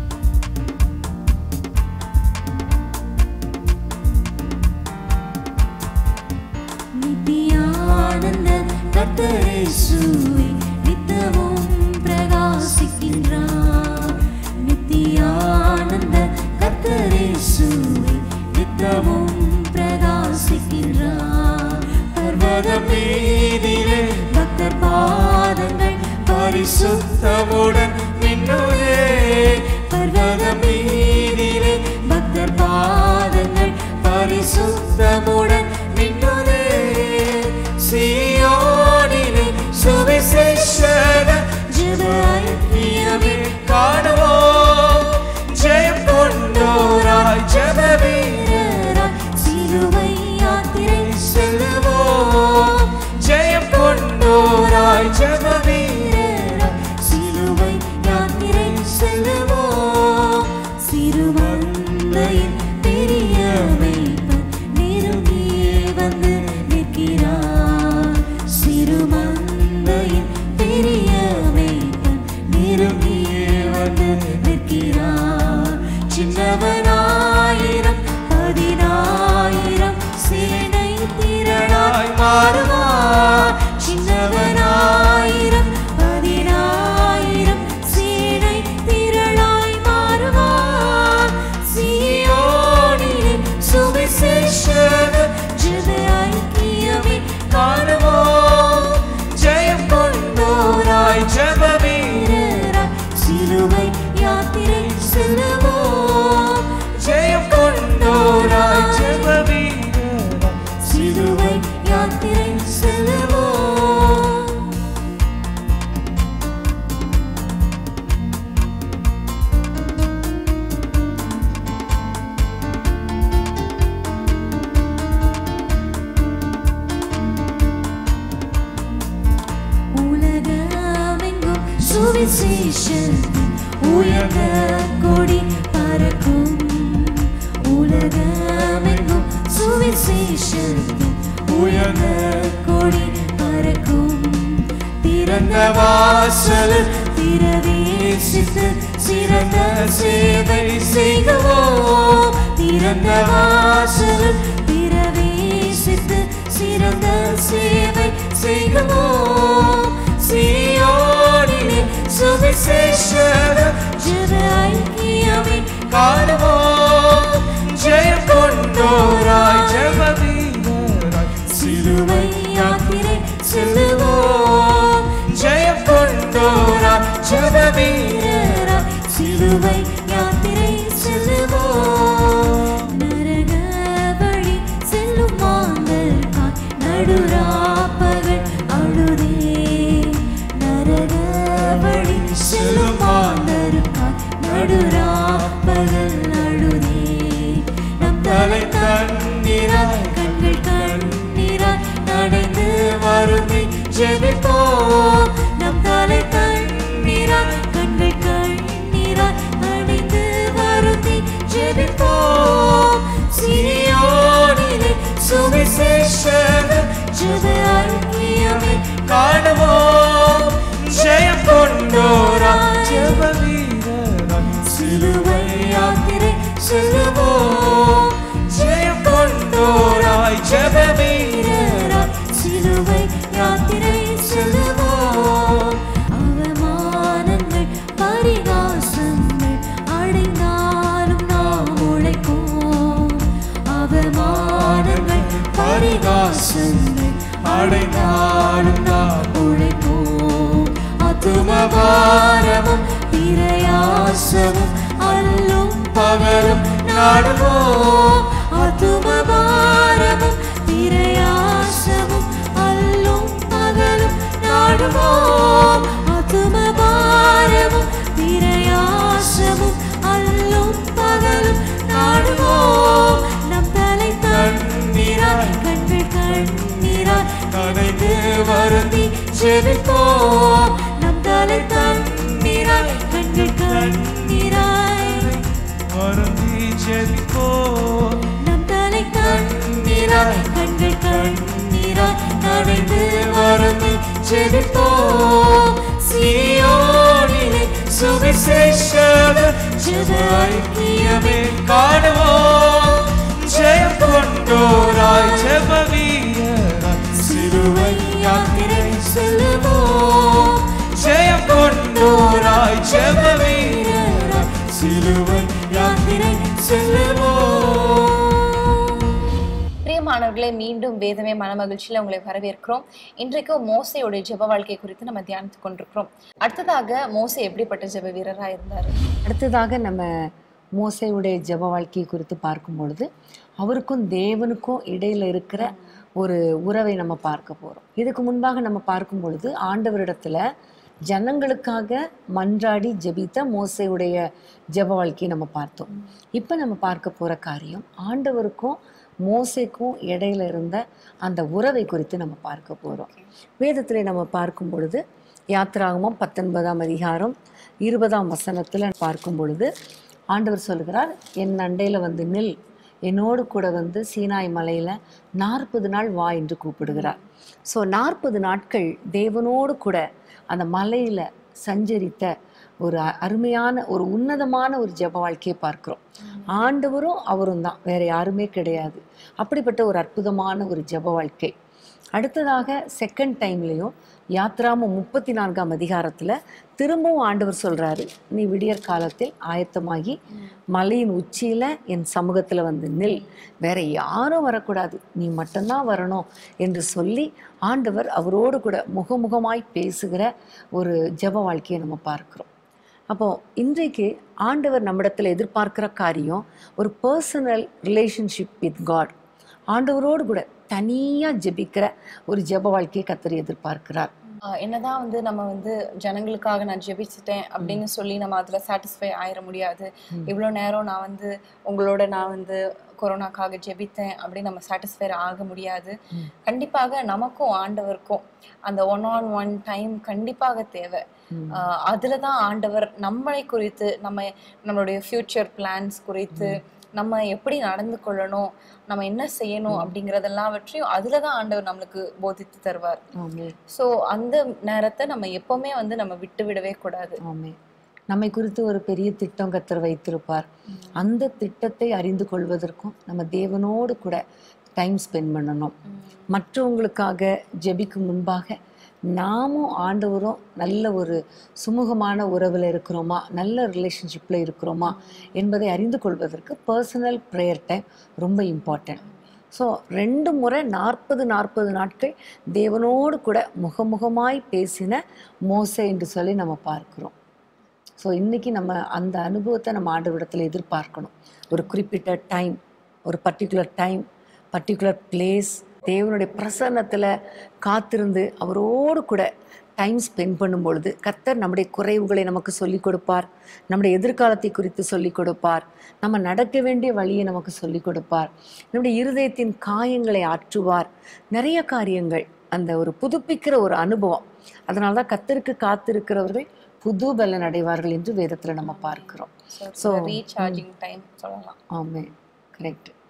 C: நித்தியானந்த கர்த்தரேசுவே நித்தமும் பிரகாசிக்கின்றார் நித்தியானந்த கர்த்தரேசுவே நித்தமும் பிரகாசிக்கின்றார் பர்வதம் மீதிலே பக்தர் பாதங்கள் பரிசுத்தமுடன் மின்னுதே பர்வதம் மீதிலே பக்தர் பாதங்கள் பரிசுத்தமுடன் மின்னுதே சியோனிலே சுவிசேஷக ஜெப ஐக்கியமே காணுவோம் ஜெயம் கொண்டோராய் ஜெப வீரராய் சிலுவை யாத்திரை செல்லுவோம் ஜெயம் கொண்டோராய் ஜெப வீரராய் சிலுவை யாத்திரை செல்லுவோம் சிறுமந்தையின் பெரிய மேய்ப்பன் நெருங்கியே வந்து நிற்கிறார் சிறுமந்தையின் பெரிய மேய்ப்பன் நெருங்கியே வந்து நிற்கிறார் சின்னவனாயிரம் பதினாயிரம் சேனை திரளாய் மாறுவார் சின்னவனாயிரம் பதினாயிரம் சேனை திரளாய் மாறுவார் சியோனிலே சுவிசேஷக ஜெப ஐக்கியமே காணுவோம் ஜெயம் கொண்டோராய் ஜெப வீரராய் சிலுவை யாத்திரை செல்லுவோம் ஜெயம் கொண்டோராய் ஜெப வீரராய் சிலுவை யாத்திரை செல்லுவோம் உலகமெங்கும் சுவிசேஷத்தின் உயர்ந்த கொடி பறக்கும் உலகமெங்கும் சுவிசேஷத்தின் உயர்ந்த கொடி பறக்கும் திறந்த வாசல் திரவேசித்து சிறந்த சேவை செய்குவோம் திறந்த வாசல் திரவேசித்து சிறந்த சேவை செய்குவோம் சியோனிலே சுவிசேஷக ஜெப ஐக்கியமே காணுவோம் ஜெயம் கொண்டோராய் ஜெப வீரராய் சிலுவை யாத்திரை செல்லுவோம் ஜெயம் கொண்டோராய் ஜெப வீரராய் சிலுவை யாத்திரை செல்லுவோம் நரக வழி செல்லும் மாந்தர்காய் நடுராப்பகல் அழுதே நரக வழி செல்லும் மாந்தர்காய் நடுராப்பகல் அழுதே நம் தலை தண்ணீராய் கண்கள் சுவிசேஷ ஜெப ஐக்கியமே காணுவோம் ஜெயம் கொண்டோரா ஜெப வீரராய் சிலுவை யாத்திரை செல்லுவோம் ஜெயம் கொண்டோராய் ஜெப வீரராய் சிலுவை யாத்திரை செல்லுவோம் அவமானங்கள் பரிகாசங்கள் அடைந்தாலும் நாம் உழைப்போம் அவமானங்கள் பரிகாசங்கள் அடைந்தாலும் நாம் உழைப்போம் அத்துமபாரமும் பிரயாசமும் அல்லும் பகலும் நாடுவோம் அத்துமபாரமும் பிரயாசமும் அல்லும் பகலும் நாடுவோம் அத்துமபாரமும் பிரயாசமும் அல்லும் பகலும் நாடுவோம் நம் தலை தண்ணீராய் கண்கள் கண்ணீராய் நனைந்து வருந்தி ஜெபிப்போம் நம் தலை தண்ணீராய் கண்கள் கண்ணீராய் வருந்தி ஜெபிப்போம் நம் தலை தண்ணீராய் கண்கள் கண்ணீராய் நனைந்து வருந்தி ஜெபிப்போம் சீயோனிலே சுவிசேஷ ஜெப ஐக்கியமே காணுவோம் ஜெயம் கொண்டோராய் ஜெப வீரராய் சிலுவை யாத்திரை செல்லுவோம் ஜெயம் கொண்டோராய் ஜெப வீரராய் சிலுவை யாத்திரை செல்லுவோம்
A: பிரியமானவர்களே மீண்டும் வேதமே மனமகிழ்ச்சியில் உங்களை வரவேற்கிறோம் இன்றைக்கு மோசையோட ஜெப வாழ்க்கை குறித்து நம்ம தியானித்து கொண்டிருக்கிறோம் அடுத்ததாக மோசை எப்படிப்பட்ட ஜெப வீரராக இருந்தார்
B: அடுத்ததாக நம்ம மோசையுடைய ஜெப வாழ்க்கையை குறித்து பார்க்கும் பொழுது அவருக்கும் தேவனுக்கும் இடையில இருக்கிற ஒரு உறவை நம்ம பார்க்க போறோம் இதுக்கு முன்பாக நம்ம பார்க்கும் பொழுது ஆண்டவரிடத்துல ஜனங்களுக்காக மன்றாடி ஜெபித்த மோசையுடைய ஜெப வாழ்க்கையை நம்ம பார்த்தோம் இப்போ நம்ம பார்க்க போற காரியம் ஆண்டவருக்கும் மோசைக்கும் இடையில இருந்த அந்த உறவை குறித்து நம்ம பார்க்க போறோம் வேதத்திலே நம்ம பார்க்கும் பொழுது யாத்ராகமம் பத்தொன்பதாம் அதிகாரம் இருபதாம் வசனத்துல பார்க்கும் பொழுது ஆண்டவர் சொல்கிறார் என் அண்டையில வந்து நில் என்னோடு கூட வந்து சீனாய் மலையில நாற்பது நாள் வா என்று கூப்பிடுகிறார் ஸோ நாற்பது நாட்கள் தேவனோடு கூட அந்த மலையில சஞ்சரித்த ஒரு அ- அருமையான ஒரு உன்னதமான ஒரு ஜெப வாழ்க்கையை பார்க்கிறோம் ஆண்டவரும் அவரும் தான் வேற யாருமே கிடையாது அப்படிப்பட்ட ஒரு அற்புதமான ஒரு ஜெப வாழ்க்கை அடுத்ததாக செகண்ட் டைம்லேயும் யாத்ராம முப்பத்தி நான்காம் அதிகாரத்தில் திரும்பவும் ஆண்டவர் சொல்கிறாரு நீ விடியற் காலத்தில் ஆயத்தமாகி மலையின் உச்சியில் என் சமூகத்தில் வந்து நில் வேற யாரும் வரக்கூடாது நீ மட்டும்தான் வரணும் என்று சொல்லி ஆண்டவர் அவரோடு கூட முகமுகமாய் பேசுகிற ஒரு ஜெப வாழ்க்கையை நம்ம பார்க்கிறோம் அப்போ இன்றைக்கு ஆண்டவர் நம்மிடத்தில் எதிர்பார்க்கிற காரியம் ஒரு பர்சனல் ரிலேஷன்ஷிப் வித் காட் ஆண்டவரோடு கூட தனியாக ஜெபிக்கிற ஒரு ஜெப வாழ்க்கையை கத்தர் எதிர்பார்க்கிறார்
A: ஆஹ் என்னதான் வந்து நம்ம வந்து ஜனங்களுக்காக நான் ஜெபிச்சிட்டேன் அப்படின்னு சொல்லி நம்ம அதுல சாட்டிஸ்ஃபை ஆயிட முடியாது இவ்வளோ நேரம் நான் வந்து உங்களோட நான் வந்து கொரோனாக்காக ஜெபித்தேன் அப்படின்னு நம்ம சாட்டிஸ்ஃபை ஆக முடியாது கண்டிப்பாக நமக்கும் ஆண்டவருக்கும் அந்த ஒன் ஆன் ஒன் டைம் கண்டிப்பாக தேவை ஆஹ் அதுல தான் ஆண்டவர் நம்மளை குறித்து நம்ம நம்மளுடைய ஃபியூச்சர் பிளான்ஸ் குறித்து நம்ம எப்படி நடந்து கொள்ளணும் நம்ம என்ன செய்யணும் அப்படிங்கறதெல்லாவற்றையும் அதுல தான் ஆண்டவர் நம்மளுக்கு போதித்து தருவார்
B: ஆமே
A: ஸோ அந்த நேரத்தை நம்ம எப்பவுமே வந்து நம்ம விட்டு விடவே கூடாது
B: ஆமே நம்மை குறித்து ஒரு பெரிய திட்டம் கத்தர் வைத்திருப்பார் அந்த திட்டத்தை அறிந்து கொள்வதற்கும் நம்ம தேவனோடு கூட டைம் ஸ்பெண்ட் பண்ணணும் மற்றவங்களுக்காக ஜெபிக்கும் முன்பாக நாமும் ஆண்டவரும் நல்ல ஒரு சுமூகமான உறவில் இருக்கிறோமா நல்ல ரிலேஷன்ஷிப்பில் இருக்கிறோமா என்பதை அறிந்து கொள்வதற்கு பர்சனல் ப்ரேயர் டைம் ரொம்ப இம்பார்ட்டன்ட் ஸோ ரெண்டு முறை நாற்பது நாற்பது நாட்கள் தேவனோடு கூட முகமுகமாய் பேசின மோசை என்று சொல்லி நம்ம பார்க்கிறோம் ஸோ இன்னைக்கு நம்ம அந்த அனுபவத்தை நம்ம ஆண்டவரிடத்தில் எதிர்பார்க்கணும் ஒரு குறிப்பிட்ட டைம் ஒரு பர்டிகுலர் டைம் பர்டிகுலர் பிளேஸ் தேவனுடைய பிரசன்னத்தில் காத்திருந்து அவரோடு கூட டைம் ஸ்பெண்ட் பண்ணும் பொழுது கர்த்தர் நம்முடைய குறைவுகளை நமக்கு சொல்லிக் கொடுப்பார் நம்முடைய எதிர்காலத்தை குறித்து சொல்லிக் கொடுப்பார் நம்ம நடக்க வேண்டிய வழியை நமக்கு சொல்லிக் கொடுப்பார் நம்முடைய இருதயத்தின் காயங்களை ஆற்றுவார் நிறைய காரியங்கள் அந்த ஒரு புதுப்பிக்கிற ஒரு அனுபவம் அதனால தான் கத்தருக்கு காத்திருக்கிறவர்கள் புது பலன் அடைவார்கள் என்று வேதத்தில் நம்ம பார்க்கிறோம்
A: ஸோ ரீசார்ஜிங் டைம் சொல்லலாம்
B: ஆமே கரெக்ட்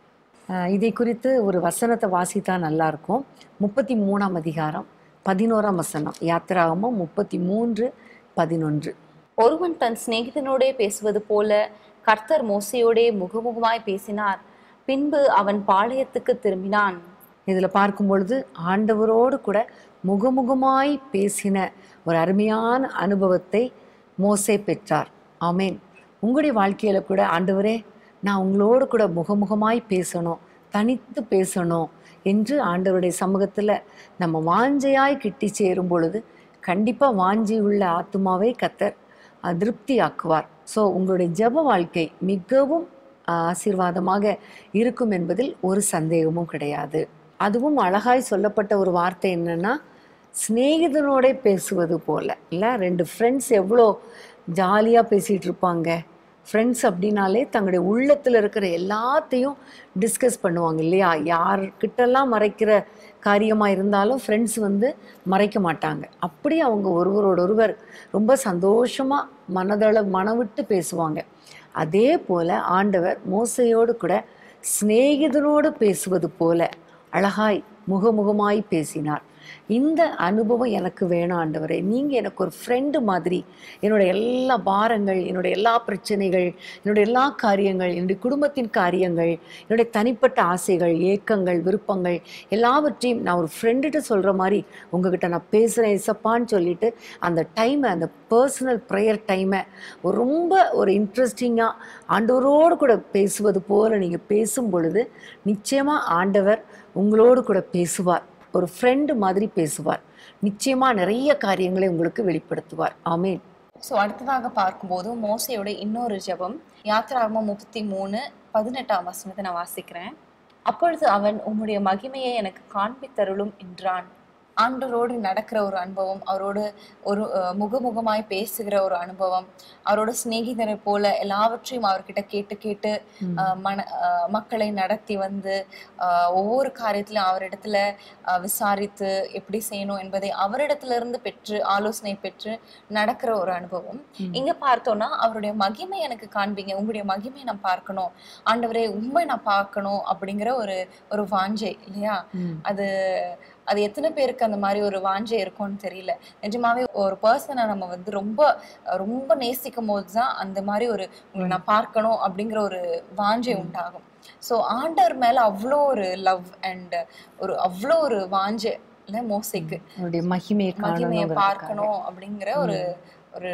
B: அஹ் இதை குறித்து ஒரு வசனத்தை வாசித்தா நல்லா இருக்கும் முப்பத்தி மூணாம் அதிகாரம் பதினோராம் வசனம் யாத்திராகமம் முப்பத்தி மூன்று பதினொன்று
A: ஒருவன் தன் சிநேகிதனோடே பேசுவது போல கர்த்தர் மோசையோடே முகமுகமாய் பேசினார் பின்பு அவன் பாளையத்துக்கு திரும்பினான்
B: இதில் பார்க்கும் பொழுது ஆண்டவரோடு கூட முகமுகமாய் பேசின ஒரு அருமையான அனுபவத்தை மோசே பெற்றார் ஆமேன் உங்களுடைய வாழ்க்கையில் கூட ஆண்டவரே நான் உங்களோடு கூட முகமுகமாய் பேசணும் தனித்து பேசணும் என்று ஆண்டவருடைய சமூகத்தில் நம்ம வாஞ்சையாய் கிட்டி சேரும் பொழுது கண்டிப்பாக வாஞ்சி உள்ள ஆத்மாவை கத்தர் அஹ், திருப்தியாக்குவார் ஸோ உங்களுடைய ஜெப வாழ்க்கை மிகவும் ஆசீர்வாதமாக இருக்கும் என்பதில் ஒரு சந்தேகமும் கிடையாது அதுவும் அழகாய் சொல்லப்பட்ட ஒரு வார்த்தை என்னன்னா சிநேகிதனோட பேசுவது போல இல்லை ரெண்டு ஃப்ரெண்ட்ஸ் எவ்வளோ ஜாலியாக பேசிகிட்டு இருப்பாங்க ஃப்ரெண்ட்ஸ் அப்படின்னாலே தங்களுடைய உள்ளத்தில் இருக்கிற எல்லாத்தையும் டிஸ்கஸ் பண்ணுவாங்க இல்லையா யார்கிட்டலாம் மறைக்கிற காரியமாக இருந்தாலும் ஃப்ரெண்ட்ஸ் வந்து மறைக்க மாட்டாங்க அப்படி அவங்க ஒருவரோட ஒருவர் ரொம்ப சந்தோஷமாக மனதள மனவிட்டு பேசுவாங்க அதே போல ஆண்டவர் மோசையோடு கூட சிநேகிதனோடு பேசுவது போல அழகாய் முகமுகமாய் பேசினார் இந்த அனுபவம் எனக்கு வேணும் ஆண்டவரே நீங்கள் எனக்கு ஒரு ஃப்ரெண்டு மாதிரி என்னோட எல்லா பாரங்கள் என்னுடைய எல்லா பிரச்சனைகள் என்னுடைய எல்லா காரியங்கள் என்னுடைய குடும்பத்தின் காரியங்கள் என்னுடைய தனிப்பட்ட ஆசைகள் ஏக்கங்கள் விருப்பங்கள் எல்லாவற்றையும் நான் ஒரு ஃப்ரெண்டுகிட்ட சொல்கிற மாதிரி உங்ககிட்ட நான் பேசுகிறேன் இசப்பான்னு சொல்லிட்டு அந்த டைமை அந்த பர்சனல் ப்ரேயர் டைமை ரொம்ப ஒரு இன்ட்ரெஸ்டிங்காக ஆண்டவரோடு கூட பேசுவது போல் நீங்கள் பேசும் பொழுது நிச்சயமாக ஆண்டவர் உங்களோடு கூட பேசுவார் ஒரு ஃப்ரெண்டு மாதிரி பேசுவார் நிச்சயமாக நிறைய காரியங்களை உங்களுக்கு வெளிப்படுத்துவார் ஆமேன்
A: ஸோ அடுத்ததாக பார்க்கும்போது மோசையோட இன்னொரு ஜெபம் யாத்திராகமம் முப்பத்தி மூணு பதினெட்டாம் வசனத்தை நான் வாசிக்கிறேன் அப்பொழுது அவன் உம்முடைய மகிமையை எனக்கு காண்பித்தருளும் என்றான் ஆண்டவரோடு நடக்கிற ஒரு அனுபவம் அவரோடு ஒரு அஹ், முகமுகமாய் பேசுகிற ஒரு அனுபவம் அவரோட சிநேகிதரை போல எல்லாவற்றையும் அவர்கிட்ட கேட்டு கேட்டு அஹ், மன அஹ், மக்களை நடத்தி வந்து அஹ், ஒவ்வொரு காரியத்திலும் அவரிடத்துல அஹ், விசாரித்து எப்படி செய்யணும் என்பதை அவரிடத்துல இருந்து பெற்று ஆலோசனை பெற்று நடக்கிற ஒரு அனுபவம் இங்க பார்த்தோம்னா அவருடைய மகிமை எனக்கு காண்பீங்க உங்களுடைய மகிமை நான் பார்க்கணும் ஆண்டவரே உண்மை நான் பார்க்கணும் அப்படிங்கிற ஒரு ஒரு வாஞ்சை இல்லையா அது அது எத்தனை பேருக்கு அந்த மாதிரி ஒரு வாஞ்சை இருக்கும்னு தெரியல நிஜமாவே ஒரு பர்சனை நம்ம வந்து ரொம்ப ரொம்ப நேசிக்கும் போது தான் அந்த மாதிரி ஒரு உங்களை நான் பார்க்கணும் அப்படிங்கிற ஒரு வாஞ்சை உண்டாகும் ஸோ ஆண்டவர் மேல அவ்வளோ ஒரு லவ் அண்ட் ஒரு அவ்வளோ ஒரு வாஞ்சை இல்லை மோசைக்கு
B: அவருடைய மகிமையை
A: மகிமையை
B: காணணும்
A: பார்க்கணும் அப்படிங்கிற ஒரு ஒரு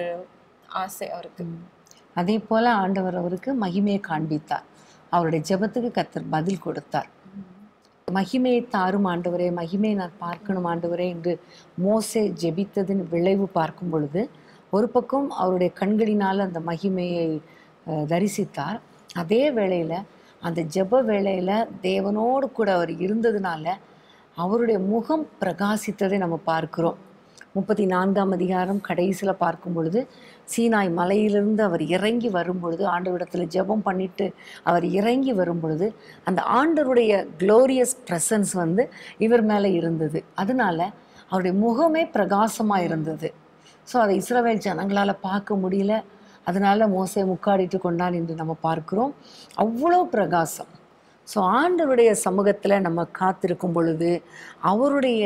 A: ஆசை அவருக்கு
B: அதே போல ஆண்டவர் அவருக்கு மகிமையை காண்பித்தார் அவருடைய ஜெபத்துக்கு கத்தர் பதில் கொடுத்தார் மகிமையை தாரும் ஆண்டவரே மகிமையை நான் பார்க்கணும் ஆண்டவரே என்று மோசே ஜெபித்ததின் விளைவு பார்க்கும் பொழுது ஒரு பக்கம் அவருடைய கண்களினால் அந்த மகிமையை அஹ், தரிசித்தார் அதே வேளையில் அந்த ஜெப வேளையில் தேவனோடு கூட அவர் இருந்ததுனால அவருடைய முகம் பிரகாசித்ததை நம்ம பார்க்கிறோம் முப்பத்தி நான்காம் அதிகாரம் கடைசியில் பார்க்கும் பொழுது சீனாய் மலையிலிருந்து அவர் இறங்கி வரும் பொழுது ஆண்டவரிடத்தில் ஜெபம் பண்ணிட்டு அவர் இறங்கி வரும் பொழுது அந்த ஆண்டவருடைய க்ளோரியஸ் ப்ரெசன்ஸ் வந்து இவர் மேலே இருந்தது அதனால அவருடைய முகமே பிரகாசமாக இருந்தது ஸோ அதை இஸ்ரவேல் ஜனங்களால் பார்க்க முடியல அதனால மோசே முக்காடிட்டு கொண்டான் என்று நம்ம பார்க்கிறோம் அவ்வளோ பிரகாசம் ஸோ ஆண்டவருடைய சமூகத்தில் நம்ம காத்திருக்கும் பொழுது அவருடைய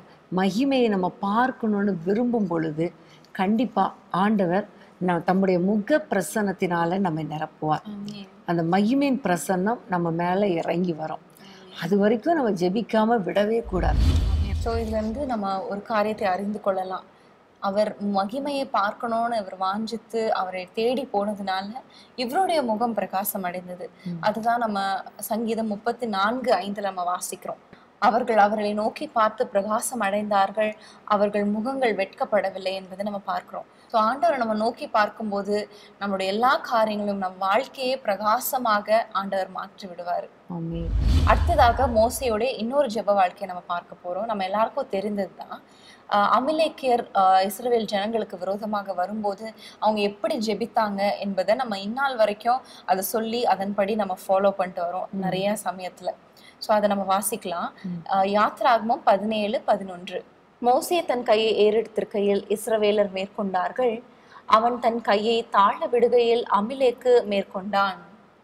B: மகிமையை நம்ம பார்க்கணும்னு விரும்பும் பொழுது கண்டிப்பாக ஆண்டவர் ந தம்முடைய முக பிரசன்னத்தினால நம்மை நிரப்புவார் அந்த மகிமையின் பிரசன்னம் நம்ம மேலே இறங்கி வரும் அது வரைக்கும் நம்ம ஜெபிக்காம விடவே கூடாது
A: ஸோ இதுல இருந்து நம்ம ஒரு காரியத்தை அறிந்து கொள்ளலாம் அவர் மகிமையை பார்க்கணும்னு இவர் வாஞ்சித்து அவரை தேடி போனதுனால இவருடைய முகம் பிரகாசம் அடைந்தது அதுதான் நம்ம சங்கீதம் முப்பத்தி நான்கு ஐந்துல நம்ம வாசிக்கிறோம் அவர்கள் அவர்களை நோக்கி பார்த்து பிரகாசம் அடைந்தார்கள் அவர்கள் முகங்கள் வெட்கப்படவில்லை என்பதை நம்ம பார்க்கிறோம் ஸோ ஆண்டவரை நம்ம நோக்கி பார்க்கும்போது நம்மளுடைய எல்லா காரியங்களும் நம் வாழ்க்கையே பிரகாசமாக ஆண்டவர் மாற்றி விடுவார்
B: ஆமென்.
A: அடுத்ததாக மோசையோட இன்னொரு ஜெப வாழ்க்கையை நம்ம பார்க்க போறோம் நம்ம எல்லாருக்கும் தெரிந்தது தான் அமிலேக்கியர் ஆஹ் இஸ்ரவேல் ஜனங்களுக்கு விரோதமாக வரும்போது அவங்க எப்படி ஜெபித்தாங்க என்பதை நம்ம இந்நாள் வரைக்கும் அதை சொல்லி அதன்படி நம்ம ஃபாலோ பண்ணிட்டு வரோம் நிறைய சமயத்துல ஸோ அதை நம்ம வாசிக்கலாம் ஆஹ் யாத்ராகமம் பதினேழு பதினொன்று மோசே தன் கையை ஏறெடுத்திருக்கையில் இஸ்ரவேலர் மேற்கொண்டார்கள் அவன் தன் கையை தாழ விடுகையில் அமிலேக்கு மேற்கொண்டான்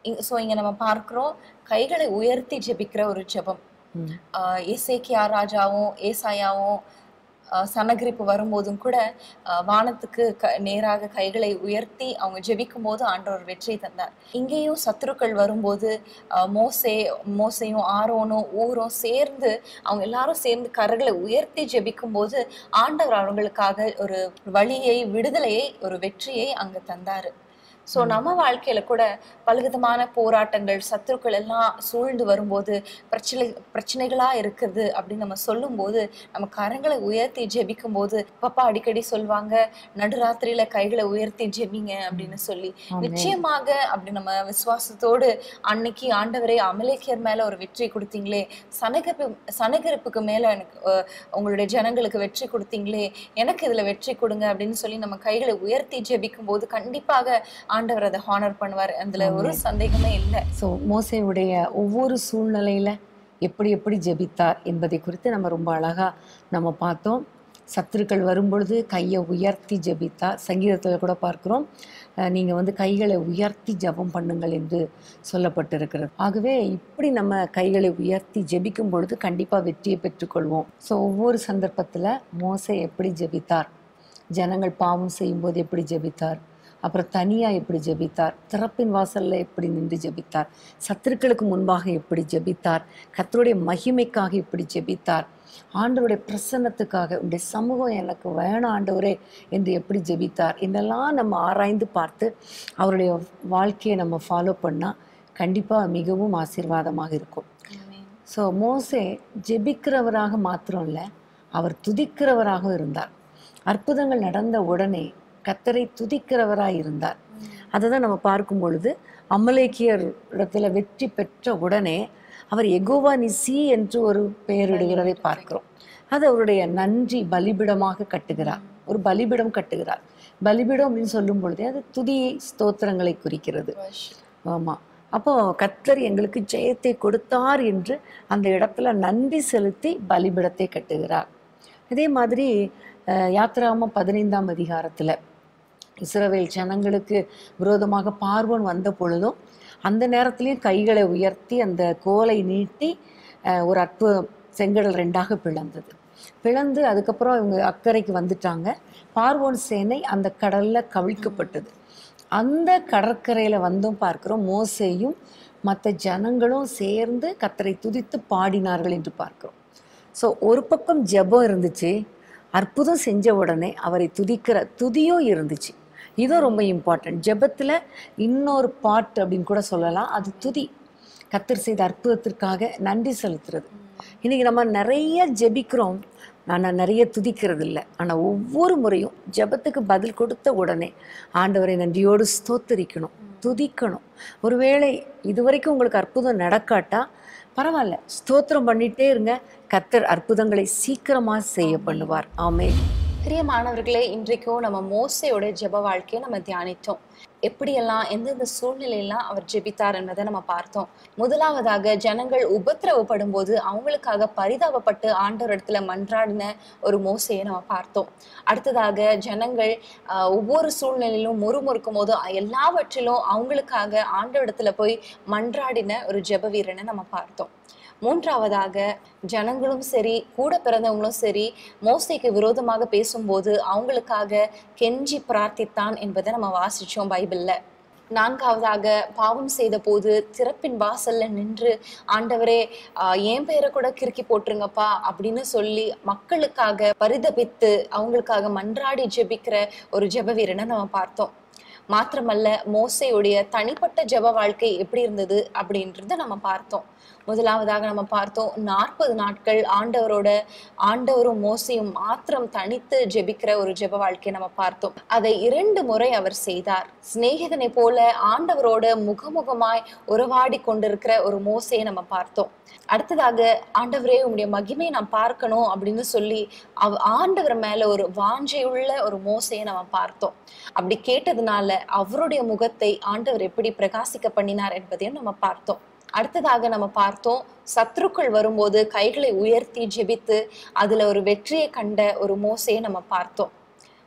A: ஸோ இங்க நம்ம பார்க்கிறோம் கைகளை உயர்த்தி ஜெபிக்கிற ஒரு ஜெபம்
B: ம்.
A: ஆஹ் எசேக்கியா ராஜாவும் ஏசாயாவும் ஆஹ் சனகிரிப்பு வரும்போதும் கூட ஆஹ் வானத்துக்கு க நேராக கைகளை உயர்த்தி அவங்க ஜெபிக்கும் போது ஆண்டவர் வெற்றி தந்தார் இங்கேயும் சத்துருக்கள் வரும்போது ஆஹ் மோசே மோசையும் ஆரோனும் ஊரும் சேர்ந்து அவங்க எல்லாரும் சேர்ந்து கரங்களை உயர்த்தி ஜெபிக்கும் போது ஆண்டவர் அவங்களுக்காக ஒரு வழியை விடுதலையை ஒரு வெற்றியை அங்க தந்தாரு ஸோ நம்ம வாழ்க்கையில கூட பலவிதமான போராட்டங்கள் சத்துருக்கள் எல்லாம் சூழ்ந்து வரும்போது பிரச்சனை பிரச்சனைகளா இருக்குது அப்படின்னு நம்ம சொல்லும்போது நம்ம கரங்களை உயர்த்தி ஜெபிக்கும் போது பாப்பா அடிக்கடி சொல்லுவாங்க நடுராத்திரியில கைகளை உயர்த்தி ஜெபிங்க அப்படின்னு சொல்லி நிச்சயமாக அப்படி நம்ம விசுவாசத்தோடு அன்னைக்கு ஆண்டவரே அமலேக்கியர் மேல ஒரு வெற்றி கொடுத்தீங்களே சனகரிப்பு சனகரிப்புக்கு மேல எனக்கு அஹ், உங்களுடைய ஜனங்களுக்கு வெற்றி கொடுத்தீங்களே எனக்கு இதுல வெற்றி கொடுங்க அப்படின்னு சொல்லி நம்ம கைகளை உயர்த்தி ஜெபிக்கும் போது கண்டிப்பாக ஆண்டவர் அதை ஹானர் பண்ணுவார் அதுல ஒரு சந்தேகமே இல்லை
B: ஸோ மோசையுடைய ஒவ்வொரு சூழ்நிலையில எப்படி எப்படி ஜெபித்தார் என்பதை குறித்து நம்ம ரொம்ப அழகா நம்ம பார்த்தோம் சத்துருக்கள் வரும்பொழுது கையை உயர்த்தி ஜெபித்தார் சங்கீதத்தில் கூட பார்க்கிறோம் அஹ் நீங்க வந்து கைகளை உயர்த்தி ஜெபம் பண்ணுங்கள் என்று சொல்லப்பட்டிருக்கிறது ஆகவே இப்படி நம்ம கைகளை உயர்த்தி ஜெபிக்கும் பொழுது கண்டிப்பா வெற்றியை பெற்றுக்கொள்வோம் ஸோ ஒவ்வொரு சந்தர்ப்பத்துல மோசை எப்படி ஜெபித்தார் ஜனங்கள் பாவம் செய்யும்போது எப்படி ஜெபித்தார் அப்புறம் தனியா எப்படி ஜெபித்தார் திறப்பின் வாசல்ல எப்படி நின்று ஜெபித்தார் சத்துருக்களுக்கு முன்பாக எப்படி ஜெபித்தார் கர்த்தருடைய மகிமைக்காக எப்படி ஜெபித்தார் ஆண்டவருடைய பிரசன்னத்துக்காக உடைய சமூகம் எனக்கு வேணாம் ஆண்டவரே என்று எப்படி ஜெபித்தார் இதெல்லாம் நம்ம ஆராய்ந்து பார்த்து அவருடைய வாழ்க்கையை நம்ம ஃபாலோ பண்ணால் கண்டிப்பாக மிகவும் ஆசீர்வாதமாக இருக்கும் ஸோ மோசே ஜெபிக்கிறவராக மாத்திரம் இல்லை அவர் துதிக்கிறவராக இருந்தார் அற்புதங்கள் நடந்த உடனே கத்தரை துதிக்கிறவராய் இருந்தார் அதை தான் நம்ம பார்க்கும் பொழுது அமலேக்கியர் இடத்துல வெற்றி பெற்ற உடனே அவர் எகோவா நிசி என்று ஒரு பெயரிடுகிறதை பார்க்கிறோம் அது அவருடைய நன்றி பலிபிடமாக கட்டுகிறார் ஒரு பலிபிடம் கட்டுகிறார் பலிபிடம் அப்படின்னு சொல்லும் பொழுதே அது துதியை ஸ்தோத்திரங்களை குறிக்கிறது ஆமா அப்போ கர்த்தர் எங்களுக்கு ஜெயத்தை கொடுத்தார் என்று அந்த இடத்துல நன்றி செலுத்தி பலிபிடத்தை கட்டுகிறார் அதே மாதிரி அஹ், யாத்திராகமம் பதினைந்தாம் அதிகாரத்துல இஸ்ரவேல் ஜனங்களுக்கு விரோதமாக பார்வோன் வந்த பொழுதும் அந்த நேரத்திலையும் கைகளை உயர்த்தி அந்த கோலை நீட்டி அஹ், ஒரு அற்புதம் செங்கடல் ரெண்டாக பிளந்தது பிளந்து அதுக்கப்புறம் இவங்க அக்கறைக்கு வந்துட்டாங்க பார்வோன் சேனை அந்த கடல்ல கவிழ்க்கப்பட்டது அந்த கடற்கரையில வந்தும் பார்க்கிறோம் மோசேயும் மற்ற ஜனங்களும் சேர்ந்து கத்தரை துதித்து பாடினார்கள் என்று பார்க்கிறோம் ஸோ ஒரு பக்கம் ஜெபம் இருந்துச்சு அற்புதம் செஞ்ச உடனே அவரை துதிக்கிற துதியும் இருந்துச்சு இதுவும் ரொம்ப இம்பார்ட்டன்ட் ஜெபத்தில் இன்னொரு பாட்டு அப்படின்னு கூட சொல்லலாம் அது துதி கத்தர் செய்த அற்புதத்திற்காக நன்றி செலுத்துறது இன்னைக்கு நம்ம நிறைய ஜெபிக்கிறோம் ஆனால் நிறைய துதிக்கிறது இல்லை ஆனால் ஒவ்வொரு முறையும் ஜெபத்துக்கு பதில் கொடுத்த உடனே ஆண்டவரை நன்றியோடு ஸ்தோத்தரிக்கணும் துதிக்கணும் ஒருவேளை இதுவரைக்கும் உங்களுக்கு அற்புதம் நடக்காட்டா பரவாயில்ல ஸ்தோத்திரம் பண்ணிட்டே இருங்க கத்தர் அற்புதங்களை சீக்கிரமா செய்ய பண்ணுவார் ஆமே
A: பிரியமானவர்களே இன்றைக்கும் நம்ம மோசையோட ஜெப வாழ்க்கையை நம்ம தியானித்தோம் எப்படியெல்லாம் எந்தெந்த சூழ்நிலையெல்லாம் அவர் ஜெபித்தார் என்பதை நம்ம பார்த்தோம் முதலாவதாக ஜனங்கள் உபத்திரவப்படும் போது அவங்களுக்காக பரிதாபப்பட்டு ஆண்டவர் இடத்துல மன்றாடின ஒரு மோசையை நம்ம பார்த்தோம் அடுத்ததாக ஜனங்கள் ஆஹ், ஒவ்வொரு சூழ்நிலையிலும் முறுமுறுக்கும் போது எல்லாவற்றிலும் அவங்களுக்காக ஆண்டவரிடத்துல போய் மன்றாடின ஒரு ஜெப வீரனை நம்ம பார்த்தோம் மூன்றாவதாக ஜனங்களும் சரி கூட பிறந்தவங்களும் சரி மோசைக்கு விரோதமாக பேசும்போது அவங்களுக்காக கெஞ்சி பிரார்த்தித்தான் என்பதை நம்ம வாசிச்சோம் பைபிள்ல நான்காவதாக பாவம் செய்த போது திறப்பின் வாசல்ல நின்று ஆண்டவரே ஆஹ், என் பேரை கூட கிறுக்கி போட்டுருங்கப்பா அப்படின்னு சொல்லி மக்களுக்காக பரிதபித்து அவங்களுக்காக மன்றாடி ஜெபிக்கிற ஒரு ஜெப வீரனை நம்ம பார்த்தோம் மாத்திரமல்ல மோசையுடைய தனிப்பட்ட ஜெப வாழ்க்கை எப்படி இருந்தது அப்படின்றத நம்ம பார்த்தோம் முதலாவதாக நம்ம பார்த்தோம் நாற்பது நாட்கள் ஆண்டவரோட ஆண்டவரும் மோசையும் மாத்திரம் தனித்து ஜெபிக்கிற ஒரு ஜெப வாழ்க்கையை நம்ம பார்த்தோம் அதை இரண்டு முறை அவர் செய்தார் சிநேகிதனை போல ஆண்டவரோட முகமுகமாய் உறவாடி கொண்டிருக்கிற ஒரு மோசையை நம்ம பார்த்தோம் அடுத்ததாக ஆண்டவரே உங்களுடைய மகிமையை நான் பார்க்கணும் அப்படின்னு சொல்லி அவ ஆண்டவர் மேல ஒரு வாஞ்சையுள்ள ஒரு மோசையை நம்ம பார்த்தோம் அப்படி கேட்டதுனால அவருடைய முகத்தை ஆண்டவர் எப்படி பிரகாசிக்க பண்ணினார் என்பதையும் நம்ம பார்த்தோம் அடுத்ததாக நம்ம பார்த்தோம் சத்ருக்கள் வரும்போது கைகளை உயர்த்தி ஜெபித்து அதுல ஒரு வெற்றியை கண்ட ஒரு மோசையை நம்ம பார்த்தோம்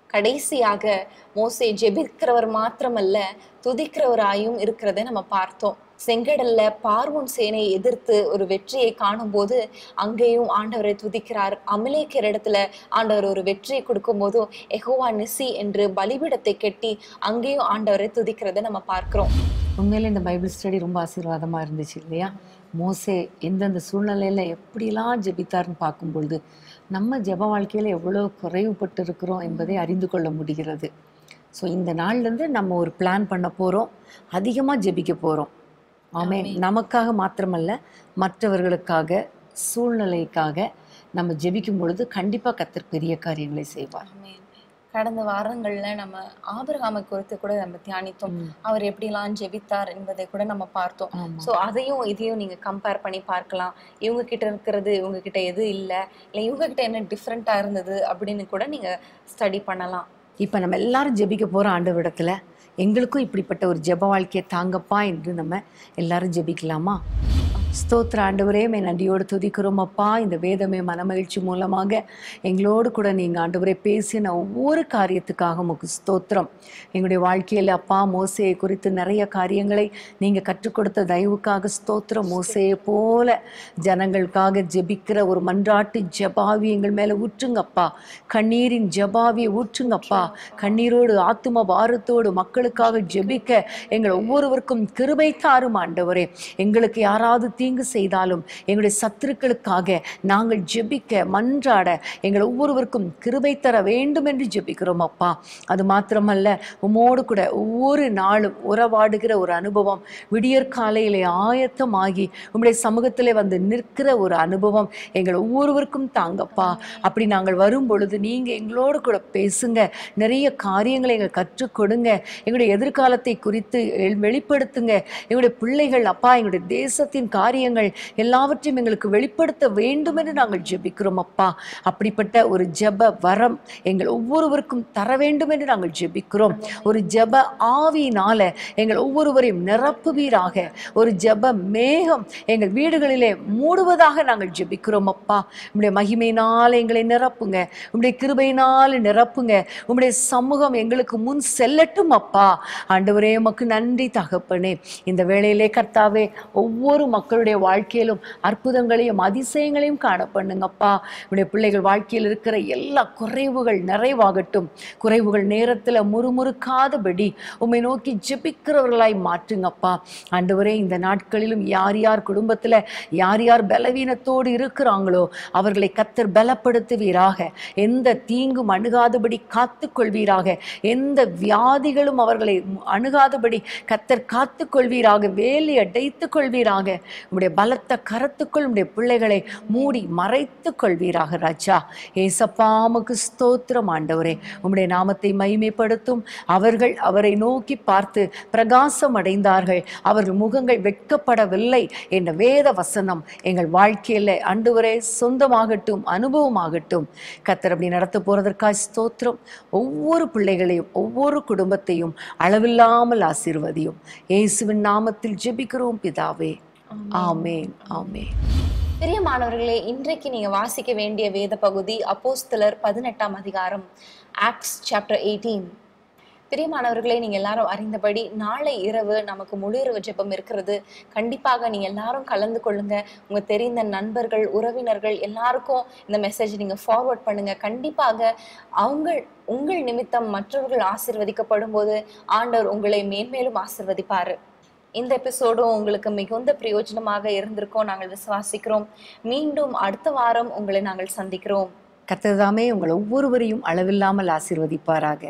A: கடைசியாக மோசே ஜெபிக்கிறவர் மாத்திரமல்ல துதிக்கிறவராயும் இருக்கிறதை நம்ம பார்த்தோம் செங்கடல்ல பார்வோன் சேனையை எதிர்த்து ஒரு வெற்றியை காணும்போது அங்கேயும் ஆண்டவரை துதிக்கிறார் அமலேக்கிற இடத்துல ஆண்டவர் ஒரு வெற்றியை கொடுக்கும்போது எகோவா நிசி என்று பலிபீடத்தை கட்டி அங்கேயும் ஆண்டவரை துதிக்கிறதை நம்ம பார்க்கிறோம்
B: உண்மையிலே இந்த பைபிள் ஸ்டடி ரொம்ப ஆசீர்வாதமாக இருந்துச்சு இல்லையா மோசே எந்தெந்த சூழ்நிலையில் எப்படிலாம் ஜெபித்தார்னு பார்க்கும் பொழுது நம்ம ஜெப வாழ்க்கையில் எவ்வளோ குறைவுபட்டு இருக்கிறோம் என்பதை அறிந்து கொள்ள முடிகிறது ஸோ இந்த நாள்லேருந்து நம்ம ஒரு பிளான் பண்ண போகிறோம் அதிகமாக ஜெபிக்க போகிறோம் ஆமே நமக்காக மாத்திரமல்ல மற்றவர்களுக்காக சூழ்நிலைக்காக நம்ம ஜெபிக்கும் பொழுது கண்டிப்பாக கத்தர் பெரிய காரியங்களை செய்வார்
A: ஆமென். கடந்த வாரங்கள்ல நம்ம ஆபிரகாமை குறித்து கூட நம்ம தியானித்தோம் அவர் எப்படிலாம் ஜெபித்தார் என்பதை கூட நம்ம பார்த்தோம்
B: ஆமா.
A: சோ அதையும் இதையும் நீங்க கம்பேர் பண்ணி பார்க்கலாம் இவங்க கிட்ட இருக்கிறது இவங்க கிட்ட எது இல்ல இல்ல இவங்க கிட்ட என்ன டிஃப்ரெண்டா இருந்தது அப்படின்னு கூட நீங்க ஸ்டடி பண்ணலாம்
B: இப்போ நம்ம எல்லாரும் ஜெபிக்க போகிறோம் ஆண்டவரிடத்துல எங்களுக்கும் இப்படிப்பட்ட ஒரு ஜெப வாழ்க்கையை தாங்கப்பா என்று நம்ம எல்லாரும் ஜெபிக்கலாமா ஸ்தோத்திர ஆண்டவரே மே நன்றியோடு துதிக்கிறோம் அப்பா இந்த வேதமே மனமகிழ்ச்சி மூலமாக எங்களோடு கூட நீங்கள் ஆண்டவரே பேசின ஒவ்வொரு காரியத்துக்காக உமக்கு ஸ்தோத்திரம் எங்களுடைய வாழ்க்கையில் அப்பா மோசையை குறித்து நிறைய காரியங்களை நீங்கள் கற்றுக் கொடுத்த தயவுக்காக ஸ்தோத்திரம் மோசையை போல ஜனங்களுக்காக ஜெபிக்கிற ஒரு மன்றாட்டு ஜெபாவி எங்கள் மேலே ஊற்றுங்கப்பா கண்ணீரின் ஜெபாவியை ஊற்றுங்கப்பா கண்ணீரோடு ஆத்தும பாரத்தோடு மக்களுக்காக ஜெபிக்க எங்கள் ஒவ்வொருவருக்கும் கிருபை தாரும் ஆண்டவரே எங்களுக்கு யாராவது தீங்கு செய்தாலும் எங்களுடைய சத்துருக்களுக்காக நாங்கள் ஜெபிக்க மன்றாட எங்கள் ஒவ்வொருவருக்கும் கிருபை தர வேண்டும் என்று ஜெபிக்கிறோம் அப்பா அது மாத்திரமல்ல உமோடு கூட ஒவ்வொரு நாளும் உறவாடுகிற ஒரு அனுபவம் விடியற் காலையிலே ஆயத்தமாகி உம்முடைய சமூகத்திலே வந்து நிற்கிற ஒரு அனுபவம் எங்கள் ஒவ்வொருவருக்கும் தாங்கப்பா அப்படி நாங்கள் வரும் பொழுது நீங்க எங்களோடு கூட பேசுங்க நிறைய காரியங்களை எங்கள் கற்றுக் கொடுங்க எங்களுடைய எதிர்காலத்தை குறித்து எல்- வெளிப்படுத்துங்க எங்களுடைய பிள்ளைகள் அப்பா எங்களுடைய தேசத்தின் காரியங்கள் எல்லாவற்றையும் எங்களுக்கு வெளிப்படுத்த வேண்டும் என்று நாங்கள் ஜெபிக்கிறோம் அப்பா அப்படிப்பட்ட ஒரு ஜெப வரம் எங்கள் ஒவ்வொருவருக்கும் தர வேண்டும் என்று நாங்கள் ஜெபிக்கிறோம் ஒரு ஜெப ஆவியினால எங்கள் ஒவ்வொருவரையும் நிரப்புவீராக ஒரு ஜெப மேகம் எங்கள் வீடுகளிலே மூடுவதாக நாங்கள் ஜெபிக்கிறோம் அப்பா உம்முடைய மகிமையினால் எங்களை நிரப்புங்க உம்முடைய கிருபையினால் நிரப்புங்க உம்முடைய சமூகம் எங்களுக்கு முன் செல்லட்டும் அப்பா ஆண்டவரே உமக்கு நன்றி தகப்பனே இந்த வேளையிலே கர்த்தாவே ஒவ்வொரு மக்களுடைய வாழ்க்கையிலும் அற்புதங்களையும் அதிசயங்களையும் காண பண்ணுங்கப்பா உடைய பிள்ளைகள் வாழ்க்கையில் இருக்கிற எல்லா குறைவுகள் நிறைவாகட்டும் குறைவுகள் நேரத்தில் முறுமுறுக்காதபடி உம்மை நோக்கி ஜெபிக்கிறவர்களாய் மாற்றுங்கப்பா ஆண்டவரே இந்த நாட்களிலும் யார் யார் குடும்பத்தில் யார் யார் பலவீனத்தோடு இருக்கிறாங்களோ அவர்களை கத்தர் பலப்படுத்துவீராக எந்த தீங்கும் அணுகாதபடி காத்துக்கொள்வீராக எந்த வியாதிகளும் அவர்களை அணுகாதபடி கத்தர் காத்துக்கொள்வீராக வேலி அடைத்துக் கொள்வீராக உம்முடைய பலத்த கரத்துக்குள் உம்முடைய பிள்ளைகளை மூடி மறைத்துக் கொள்வீராக ராஜா ஏசப்பாமுக்கு ஸ்தோத்திரம் ஆண்டவரே உம்முடைய நாமத்தை மைமைப்படுத்தும் அவர்கள் அவரை நோக்கி பார்த்து பிரகாசம் அடைந்தார்கள் அவர்கள் முகங்கள் வெட்கப்படவில்லை என்ற வேத வசனம் எங்கள் வாழ்க்கையில் ஆண்டவரே சொந்தமாகட்டும் அனுபவமாகட்டும் கத்தர் அப்படி நடத்த போறதற்காக ஸ்தோத்திரம் ஒவ்வொரு பிள்ளைகளையும் ஒவ்வொரு குடும்பத்தையும் அளவில்லாமல் ஆசீர்வதியும் இயேசுவின் நாமத்தில் ஜெபிக்கிறோம் பிதாவே ஆமேன் ஆமேன்
A: பிரியமானவர்களே இன்றைக்கு நீங்க வாசிக்க வேண்டிய வேத பகுதி அப்போஸ்தலர் பதினெட்டாம் அதிகாரம் ஆக்ட்ஸ் சாப்டர் எயிட்டீன் பிரியமானவர்களே நீங்க எல்லாரும் அறிந்தபடி நாளை இரவு நமக்கு முழு இரவு ஜெபம் இருக்கிறது கண்டிப்பாக நீங்க எல்லாரும் கலந்து கொள்ளுங்க உங்க தெரிந்த நண்பர்கள் உறவினர்கள் எல்லாருக்கும் இந்த மெசேஜ் நீங்க ஃபார்வர்ட் பண்ணுங்க கண்டிப்பாக அவங்க உங்கள் நிமித்தம் மற்றவர்கள் ஆசிர்வதிக்கப்படும் போது ஆண்டவர் உங்களை மேன்மேலும் ஆசிர்வதிப்பாரு இந்த எபிசோடும் உங்களுக்கு மிகுந்த பிரயோஜனமாக இருந்திருக்கும் நாங்கள் விசுவாசிக்கிறோம் மீண்டும் அடுத்த வாரம் உங்களை நாங்கள் சந்திக்கிறோம்
B: கத்ததாமே உங்கள் ஒவ்வொருவரையும் அளவில்லாமல் ஆசீர்வதிப்பாராக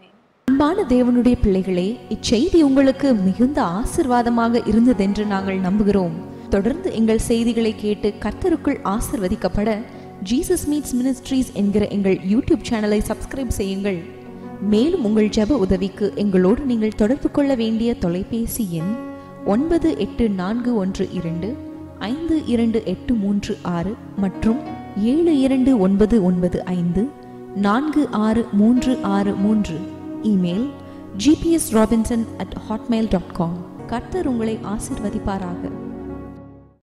C: அன்பான தேவனுடைய பிள்ளைகளே இச்செய்தி உங்களுக்கு மிகுந்த ஆசிர்வாதமாக இருந்ததென்று நாங்கள் நம்புகிறோம் தொடர்ந்து எங்கள் செய்திகளை கேட்டு கர்த்தருக்குள் ஆசிர்வதிக்கப்பட ஜீசஸ் மீட்ஸ் மினிஸ்ட்ரீஸ் என்கிற எங்கள் யூடியூப் சேனலை சப்ஸ்கிரைப் செய்யுங்கள் மேலும் உங்கள் ஜெப உதவிக்கு எங்களோடு நீங்கள் தொடர்பு கொள்ள வேண்டிய தொலைபேசி எண் ஒன்பது எட்டு நான்கு ஒன்று இரண்டு ஐந்து இரண்டு எட்டு மூன்று ஆறு மற்றும் ஏழு இரண்டு ஒன்பது ஒன்பது ஐந்து நான்கு ஆறு மூன்று ஆறு மூன்று email GPS Robinson at Hotmail dot com கர்த்தர் உங்களை ஆசிர்வதிப்பாராக